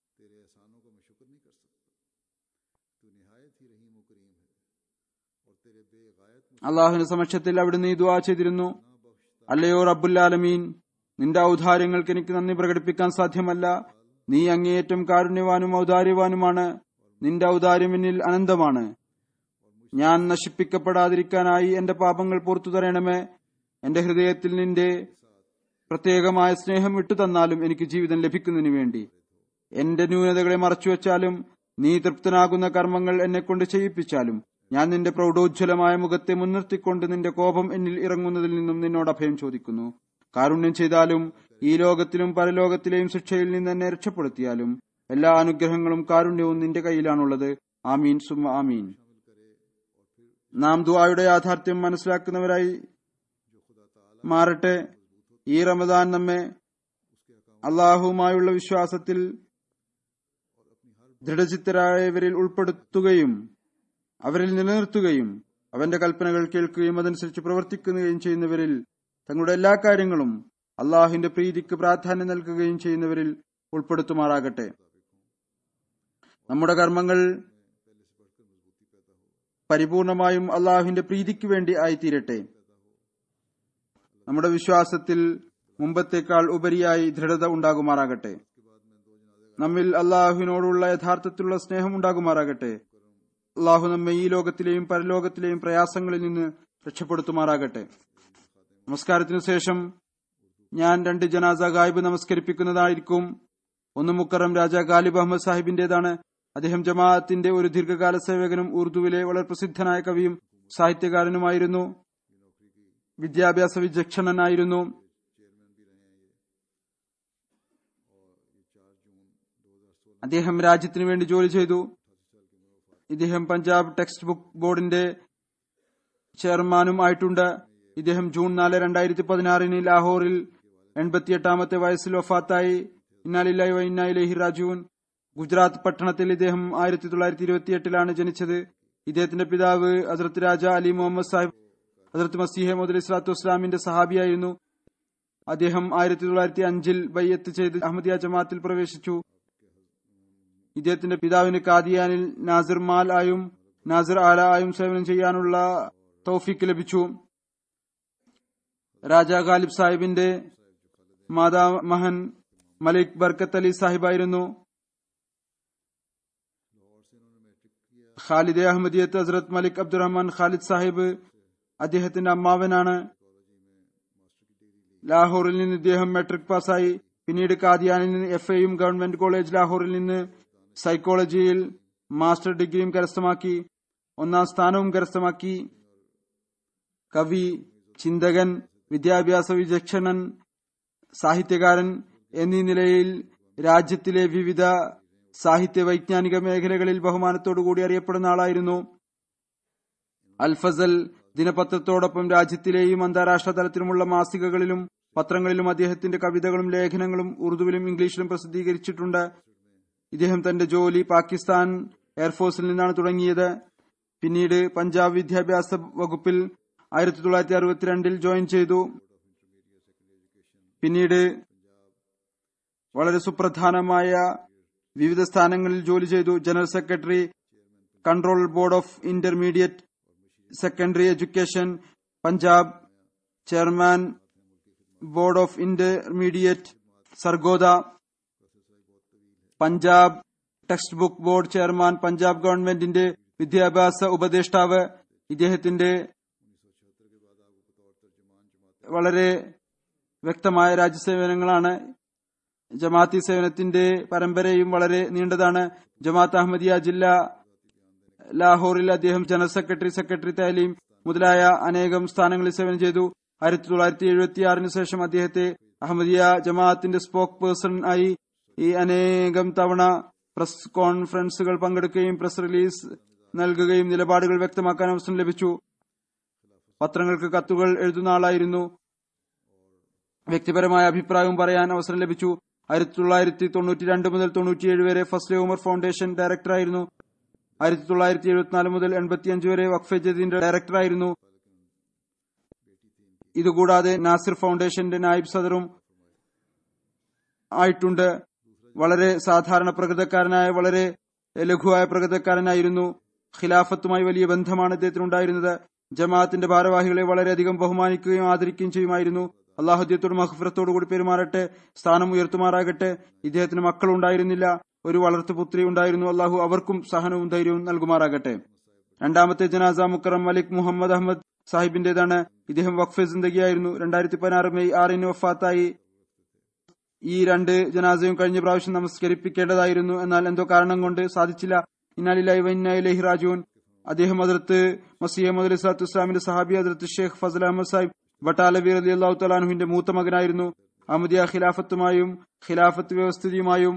അള്ളാഹുവിന്റെ സമക്ഷത്തിൽ അവിടുന്ന് ഈ ദുആ ചെയ്തിരുന്നു അല്ലയോ റബ്ബുല്ലാലമീൻ നിന്റെ ഔദാര്യങ്ങൾക്ക് എനിക്ക് നന്ദി പ്രകടിപ്പിക്കാൻ സാധ്യമല്ല നീ അങ്ങേയറ്റം കാരുണ്യവാനും ഔദാര്യവാനുമാണ് നിന്റെ ഔദാര്യം എന്നിൽ അനന്തമാണ് ഞാൻ നശിപ്പിക്കപ്പെടാതിരിക്കാനായി എന്റെ പാപങ്ങൾ പുറത്തു തരണമേ എന്റെ ഹൃദയത്തിൽ നിന്റെ പ്രത്യേകമായ സ്നേഹം വിട്ടുതന്നാലും എനിക്ക് ജീവിതം ലഭിക്കുന്നതിന് വേണ്ടി എന്റെ ന്യൂനതകളെ മറച്ചുവെച്ചാലും നീ തൃപ്തനാകുന്ന കർമ്മങ്ങൾ എന്നെ കൊണ്ട് ചെയ്യിപ്പിച്ചാലും ഞാൻ നിന്റെ പ്രൗഢോജ്വലമായ മുഖത്തെ മുൻനിർത്തിക്കൊണ്ട് നിന്റെ കോപം എന്നിൽ ഇറങ്ങുന്നതിൽ നിന്നും നിന്നോട് അഭയം ചോദിക്കുന്നു കാരുണ്യം ചെയ്താലും ഈ ലോകത്തിലും പരലോകത്തിലെയും ശിക്ഷയിൽ നിന്ന് എന്നെ രക്ഷപ്പെടുത്തിയാലും എല്ലാ അനുഗ്രഹങ്ങളും കാരുണ്യവും നിന്റെ കയ്യിലാണുള്ളത് ആമീൻ സുമ ആമീൻ നാം ദുആയുടെ യാഥാർത്ഥ്യം മനസ്സിലാക്കുന്നവരായി മാറട്ടെ ഈ റമദാൻ നമ്മെ അള്ളാഹുവുമായുള്ള വിശ്വാസത്തിൽ ദൃഢചിത്തരായവരിൽ ഉൾപ്പെടുത്തുകയും അവരിൽ നിലനിർത്തുകയും അവന്റെ കൽപ്പനകൾ കേൾക്കുകയും അതനുസരിച്ച് പ്രവർത്തിക്കുകയും ചെയ്യുന്നവരിൽ തങ്ങളുടെ എല്ലാ കാര്യങ്ങളും അള്ളാഹുവിന്റെ പ്രീതിക്ക് പ്രാധാന്യം നൽകുകയും ചെയ്യുന്നവരിൽ ഉൾപ്പെടുത്തുമാറാകട്ടെ നമ്മുടെ കർമ്മങ്ങൾ പരിപൂർണമായും അള്ളാഹുവിന്റെ പ്രീതിക്ക് വേണ്ടി ആയിത്തീരട്ടെ നമ്മുടെ വിശ്വാസത്തിൽ മുമ്പത്തേക്കാൾ ഉപരിയായി ദൃഢത ഉണ്ടാകുമാറാകട്ടെ നമ്മിൽ അള്ളാഹുവിനോടുള്ള യഥാർത്ഥത്തിലുള്ള സ്നേഹം ഉണ്ടാകുമാറാകട്ടെ അള്ളാഹു നമ്മെ ഈ ലോകത്തിലെയും പരലോകത്തിലെയും പ്രയാസങ്ങളിൽ നിന്ന് രക്ഷപ്പെടുത്തുമാറാകട്ടെ നമസ്കാരത്തിനു ശേഷം ഞാൻ രണ്ട് ജനാസ ഗായിബ് നമസ്കരിപ്പിക്കുന്നതായിരിക്കും ഒന്ന് മുക്കറം രാജ ഗാലിബ് അഹമ്മദ് സാഹിബിന്റേതാണ് അദ്ദേഹം ജമാഅത്തിന്റെ ഒരു ദീർഘകാല സേവകനും ഉറുദുവിലെ വളരെ പ്രസിദ്ധനായ കവിയും സാഹിത്യകാരനുമായിരുന്നു വിദ്യാഭ്യാസ വിചക്ഷണനായിരുന്നു അദ്ദേഹം രാജ്യത്തിനു വേണ്ടി ജോലി ചെയ്തു ഇദ്ദേഹം പഞ്ചാബ് ടെക്സ്റ്റ് ബുക്ക് ബോർഡിന്റെ ചെയർമാനും ആയിട്ടുണ്ട് ഇദ്ദേഹം ജൂൺ നാല് രണ്ടായിരത്തി പതിനാറിന് ലാഹോറിൽ എൺപത്തിയെട്ടാമത്തെ വയസ്സിൽ വഫാത്തായി ഇന്നാലില്ലായി വൈന്നായിലേഹി രാജുവിൻ ഗുജറാത്ത് പട്ടണത്തിൽ ഇദ്ദേഹം ആയിരത്തി തൊള്ളായിരത്തി ഇരുപത്തിയെട്ടിലാണ് ജനിച്ചത് ഇദ്ദേഹത്തിന്റെ പിതാവ് ഹസരത്ത് രാജ അലി മുഹമ്മദ് സാഹിബ് ഹസരത്ത് മസീഹ മുദലി സ്വലാത്തു വസ്ലാമിന്റെ സഹാബിയായിരുന്നു അദ്ദേഹം ആയിരത്തി തൊള്ളായിരത്തി അഞ്ചിൽ ബയ്യത്ത് ചെയ്ത് അഹമ്മദിയ ജമാഅത്തിൽ പ്രവേശിച്ചു ഇദ്ദേഹത്തിന്റെ പിതാവിന് കാദിയാനിൽ നാസിർ മാൽ ആയും നാസിർ ആലായും സേവനം ചെയ്യാനുള്ള തൗഫീക്ക് ലഭിച്ചു രാജാ ഗാലിബ് സാഹിബിന്റെ മാതാമഹൻ മലിക് ബർക്കത്ത് അലി സാഹിബായിരുന്നു ഖാലിദ് അഹമ്മദിയത്ത് ഹസ്രത് മലിക് അബ്ദുറഹ്മാൻ ഖാലിദ് സാഹിബ് അദ്ദേഹത്തിന്റെ അമ്മാവനാണ് ലാഹോറിൽ നിന്ന് ഇദ്ദേഹം മെട്രിക് പാസ്സായി പിന്നീട് കാദിയാനിൽ നിന്ന് എഫ് എയും ഗവൺമെന്റ് കോളേജ് ലാഹോറിൽ നിന്ന് സൈക്കോളജിയിൽ മാസ്റ്റർ ഡിഗ്രിയും കരസ്ഥമാക്കി ഒന്നാം സ്ഥാനവും കരസ്ഥമാക്കി കവി ചിന്തകൻ വിദ്യാഭ്യാസ വിചക്ഷണൻ സാഹിത്യകാരൻ എന്നീ നിലയിൽ രാജ്യത്തിലെ വിവിധ സാഹിത്യ വൈജ്ഞാനിക മേഖലകളിൽ ബഹുമാനത്തോടുകൂടി അറിയപ്പെടുന്ന ആളായിരുന്നു അൽഫസൽ ദിനപത്രത്തോടൊപ്പം രാജ്യത്തിലെയും അന്താരാഷ്ട്ര തലത്തിലുമുള്ള മാസികകളിലും പത്രങ്ങളിലും അദ്ദേഹത്തിന്റെ കവിതകളും ലേഖനങ്ങളും ഉറുദുവിലും ഇംഗ്ലീഷിലും പ്രസിദ്ധീകരിച്ചിട്ടുണ്ട് ഇദ്ദേഹം തന്റെ ജോലി പാകിസ്ഥാൻ എയർഫോഴ്സിൽ നിന്നാണ് തുടങ്ങിയത് പിന്നീട് പഞ്ചാബ് വിദ്യാഭ്യാസ വകുപ്പിൽ ആയിരത്തി തൊള്ളായിരത്തി അറുപത്തിരണ്ടിൽ ജോയിൻ ചെയ്തു പിന്നീട് വളരെ സുപ്രധാനമായ വിവിധ സ്ഥാനങ്ങളിൽ ജോലി ചെയ്തു general secretary control board of intermediate secondary education Punjab chairman board of intermediate Sargodha Punjab text book board chairman Punjab ഗവൺമെന്റിന്റെ വിദ്യാഭ്യാസ ഉപദേഷ്ടാവ് ഇദ്ദേഹത്തിന്റെ വളരെ വ്യക്തമായ രാജ്യസേവനങ്ങളാണ് ജമാഅത്തി സേവനത്തിന്റെ പരമ്പരയും വളരെ നീണ്ടതാണ് ജമാഅത്ത് അഹമ്മദിയ ജില്ല ലാഹോറിൽ അദ്ദേഹം ജനറൽ സെക്രട്ടറി സെക്രട്ടറി താലീം മുതലായ അനേകം സ്ഥാനങ്ങളിൽ സേവനം ചെയ്തു ആയിരത്തി തൊള്ളായിരത്തി എഴുപത്തിയാറിന് ശേഷം അദ്ദേഹത്തെ അഹമ്മദിയ ജമാഅത്തിന്റെ സ്പോക്ക് പേഴ്സൺ ആയി ഈ അനേകം തവണ പ്രസ് കോൺഫറൻസുകൾ പങ്കെടുക്കുകയും പ്രസ് റിലീസ് നൽകുകയും നിലപാടുകൾ വ്യക്തമാക്കാൻ അവസരം ലഭിച്ചു പത്രങ്ങൾക്ക് കത്തുകൾ എഴുതുന്ന ആളായിരുന്നു വ്യക്തിപരമായ അഭിപ്രായവും പറയാൻ അവസരം ലഭിച്ചു ആയിരത്തി തൊള്ളായിരത്തി തൊണ്ണൂറ്റി രണ്ട് മുതൽ തൊണ്ണൂറ്റിയേഴ് വരെ ഫസ്റ്റ് ഉമർ ഫൗണ്ടേഷൻ ഡയറക്ടറായിരുന്നു ആയിരത്തി തൊള്ളായിരത്തി എഴുപത്തിനാല് മുതൽ എൺപത്തിയഞ്ച് വരെ വഖഫ് ജദീദിന്റെ ഡയറക്ടറായിരുന്നു ഇതുകൂടാതെ നാസിർ ഫൗണ്ടേഷന്റെ നായിബ് സദറും ആയിട്ടുണ്ട് വളരെ സാധാരണ പ്രകൃതക്കാരനായ വളരെ ലഘുവായ പ്രകൃതക്കാരനായിരുന്നു ഖിലാഫത്തുമായി വലിയ ബന്ധമാണ് ഇദ്ദേഹത്തിനുണ്ടായിരുന്നത് ജമാഅത്തിന്റെ ഭാരവാഹികളെ വളരെയധികം ബഹുമാനിക്കുകയും ആദരിക്കുകയും ചെയ്യുമായിരുന്നു അള്ളാഹുദ്യത്തോട് മഹഫിറത്തോടു കൂടി പെരുമാറട്ടെ സ്ഥാനം ഉയർത്തുമാറാകട്ടെ ഇദ്ദേഹത്തിന് മക്കളുണ്ടായിരുന്നില്ല ഒരു വളർത്തുപുത്രി ഉണ്ടായിരുന്നു അള്ളാഹു അവർക്കും സഹനവും ധൈര്യവും നൽകുമാറാകട്ടെ രണ്ടാമത്തെ ജനാസ മുക്കറം മലിക് മുഹമ്മദ് അഹമ്മദ് സാഹിബിന്റേതാണ് ഇദ്ദേഹം വഖഫ് സിന്ദഗിയായിരുന്നു രണ്ടായിരത്തി പതിനാറ് മെയ് ആറിന് വഫാത്തായി ഈ രണ്ട് ജനാസയും കഴിഞ്ഞ പ്രാവശ്യം നമസ്കരിപ്പിക്കേണ്ടതായിരുന്നു എന്നാൽ എന്തോ കാരണം കൊണ്ട് സാധിച്ചില്ല ഇന്നാലില്ലാഹി റാജുൻ അദ്ദേഹം അതിർത്ത് മസീഹ് മദ് അലിസ്ലാത്തു ഇസ്ലാമിന്റെ സഹാബി അതിർത്ത് ഷെയ്ഖ് ഫസൽ അഹമ്മദ് സാഹിബ് ബട്ടാലബി അലി അള്ളാഹു തലാനുഹിന്റെ മൂത്ത മകനായിരുന്നു അഹമ്മദിയ ഖിലാഫത്തുമായും ഖിലാഫത്ത് വ്യവസ്ഥിതിയുമായും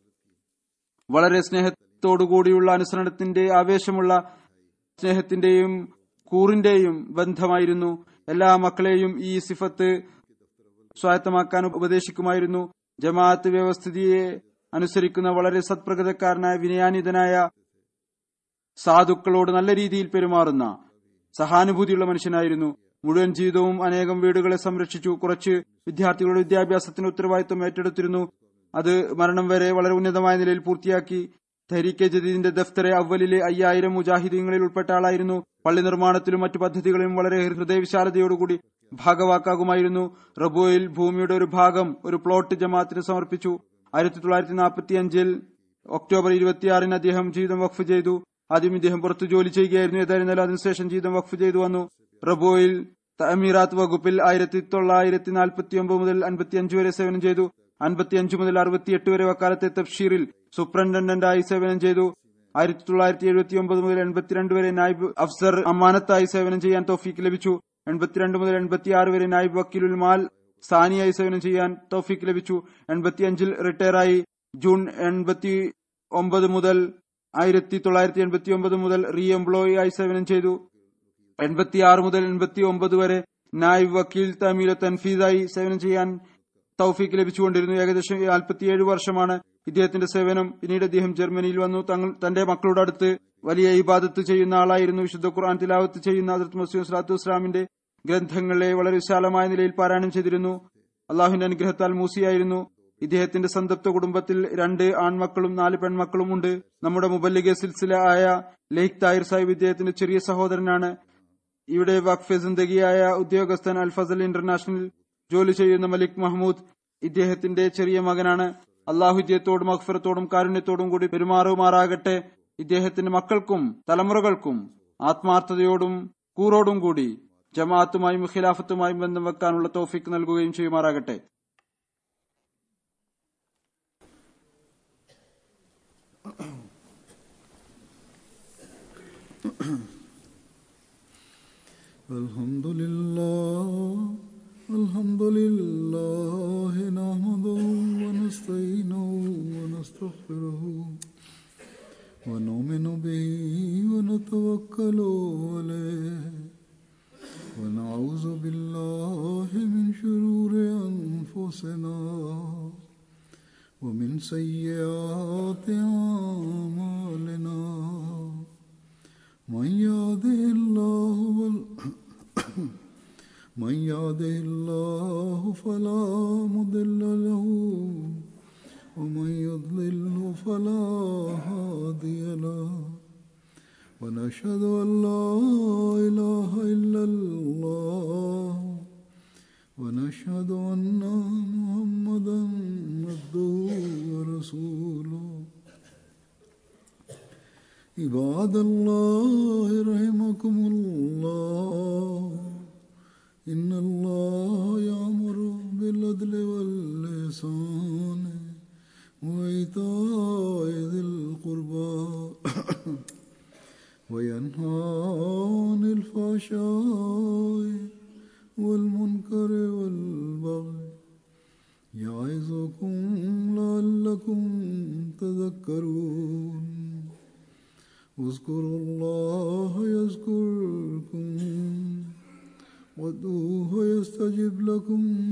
വളരെ സ്നേഹത്തോടുകൂടിയുള്ള അനുസരണത്തിന്റെ ആവേശമുള്ള സ്നേഹത്തിന്റെയും കൂറിന്റെയും ബന്ധമായിരുന്നു എല്ലാ മക്കളെയും ഈ സിഫത്ത് സ്വായത്തമാക്കാൻ ഉപദേശിക്കുമായിരുന്നു ജമാഅത്ത് വ്യവസ്ഥിതിയെ അനുസരിക്കുന്ന വളരെ സത്പ്രകൃതക്കാരനായ വിനയാനിതനായ സാധുക്കളോട് നല്ല രീതിയിൽ പെരുമാറുന്ന സഹാനുഭൂതിയുള്ള മനുഷ്യനായിരുന്നു മുഴുവൻ ജീവിതവും അനേകം വീടുകളെ സംരക്ഷിച്ചു കുറച്ച് വിദ്യാർത്ഥികളുടെ വിദ്യാഭ്യാസത്തിന് ഉത്തരവാദിത്വം ഏറ്റെടുത്തിരുന്നു അത് മരണം വരെ വളരെ ഉന്നതമായ നിലയിൽ പൂർത്തിയാക്കി തഹരീക്കെ ജദീദിന്റെ ദഫ്തറെ അവലിലെ അയ്യായിരം മുജാഹിദീങ്ങളിൽ ഉൾപ്പെട്ട ആളായിരുന്നു പള്ളി നിർമ്മാണത്തിലും മറ്റു പദ്ധതികളിലും വളരെ ഹൃദയവിശാലതയോടുകൂടി ഭാഗവാക്കാകുമായിരുന്നു റബോയിൽ ഭൂമിയുടെ ഒരു ഭാഗം ഒരു പ്ലോട്ട് ജമാഅത്തിന് സമർപ്പിച്ചു ആയിരത്തി തൊള്ളായിരത്തി നാൽപ്പത്തി അഞ്ചിൽ ഒക്ടോബർ ഇരുപത്തിയാറിന് അദ്ദേഹം ജീവിതം വഖഫ് ചെയ്തു ആദ്യം ഇദ്ദേഹം പുറത്തു ജോലി ചെയ്യുകയായിരുന്നു ഏതായിരുന്നാലും അതിനുശേഷം ജീവിതം വഖഫ് ചെയ്തു വന്നു റബോയിൽ അമീറാത്ത് വകുപ്പിൽ ആയിരത്തി തൊള്ളായിരത്തി നാൽപ്പത്തി ഒമ്പത് മുതൽ അൻപത്തിയഞ്ച് വരെ സേവനം ചെയ്തു അൻപത്തിയഞ്ച് മുതൽ അറുപത്തിയെട്ട് വരെ വക്കാലത്തെ തഫ്ഷീറിൽ സൂപ്രണ്ടന്റന്റായി സേവനം ചെയ്തു ആയിരത്തി തൊള്ളായിരത്തി എഴുപത്തി ഒമ്പത് മുതൽ എൺപത്തിരണ്ട് വരെ നായിബ് അഫ്സർ അമാനത്തായി സേവനം ചെയ്യാൻ തോഫീക്ക് ലഭിച്ചു എൺപത്തിരണ്ട് മുതൽ എൺപത്തിയാറ് വരെ നായിബ് വക്കീലുൽ മാൽ സാനിയായി സേവനം ചെയ്യാൻ തോഫീക്ക് ലഭിച്ചു എൺപത്തിയഞ്ചിൽ റിട്ടയറായി ജൂൺ എൺപത്തി ഒമ്പത് മുതൽ ആയിരത്തി തൊള്ളായിരത്തി എൺപത്തി ഒമ്പത് മുതൽ റീ എംപ്ലോയി ആയി സേവനം ചെയ്തു എൺപത്തിയാറ് മുതൽ എൺപത്തി ഒമ്പത് വരെ നായിബ് വക്കീൽ തമീല തൻഫീദായി സേവനം ചെയ്യാൻ തൗഫീക്ക് ലഭിച്ചുകൊണ്ടിരുന്നു ഏകദേശം നാൽപ്പത്തിയേഴ് വർഷമാണ് ഇദ്ദേഹത്തിന്റെ സേവനം പിന്നീട് അദ്ദേഹം ജർമ്മനിയിൽ വന്നു തങ്ങൾ തന്റെ മക്കളുടെ അടുത്ത് വലിയ ഇബാദത്ത് ചെയ്യുന്ന ആളായിരുന്നു വിശുദ്ധ ഖുർആൻ തിലാവത്ത് ചെയ്യുന്ന അതിർത്ത് മസീം സ്വലാത്തു ഇസ്ലാമിന്റെ ഗ്രന്ഥങ്ങളെ വളരെ വിശാലമായ നിലയിൽ പാരായണം ചെയ്തിരുന്നു അള്ളാഹുവിന്റെ അനുഗ്രഹത്താൽ മൂസിയായിരുന്നു ഇദ്ദേഹത്തിന്റെ സന്തപ്ത കുടുംബത്തിൽ രണ്ട് ആൺമക്കളും നാല് പെൺമക്കളും ഉണ്ട് നമ്മുടെ മുബല്ലിഗ സിൽസില ആയ ലെയ്ഖ് താഹിർ സാഹിബ് ഇദ്ദേഹത്തിന്റെ ചെറിയ സഹോദരനാണ് ഇവിടെ വഖഫെ സിന്ദഗിയായ ഉദ്യോഗസ്ഥൻ അൽ ഫസൽ ഇന്റർനാഷണൽ ജോലി ചെയ്യുന്ന മലിക് മഹ്മൂദ് ഇദ്ദേഹത്തിന്റെ ചെറിയ മകനാണ് അള്ളാഹു ഇദ്ദേഹത്തോടും അക്ഫറത്തോടും കാരുണ്യത്തോടും കൂടി പെരുമാറുമാറാകട്ടെ ഇദ്ദേഹത്തിന്റെ മക്കൾക്കും തലമുറകൾക്കും ആത്മാർത്ഥതയോടും കൂറോടും കൂടി ജമാഅത്തുമായും ഖിലാഫത്തുമായും ബന്ധം വെക്കാനുള്ള തോഫിക്ക് നൽകുകയും ചെയ്യുമാറാകട്ടെ الحمد لله الحمد لله نحمده ونستعينه ونستغفره ونؤمن به ونتوكل عليه ونعوذ بالله من شرور أنفسنا ومن سيئات أعمالنا من يهده الله وال- من يهده الله فلا مضل له ومن يضلله فلا هادي له ونشهد أن لا إله إلا الله ونشهد أن محمدا عبده ورسوله عباد الله رحمكم الله إن الله يأمر بالعدل واللسان وإيتاء ذي القربى وينهى عن الفحشاء والمنكر والبغي يعظكم لعلكم تذكرون اذكروا الله يذكركم وادعوه يستجب لكم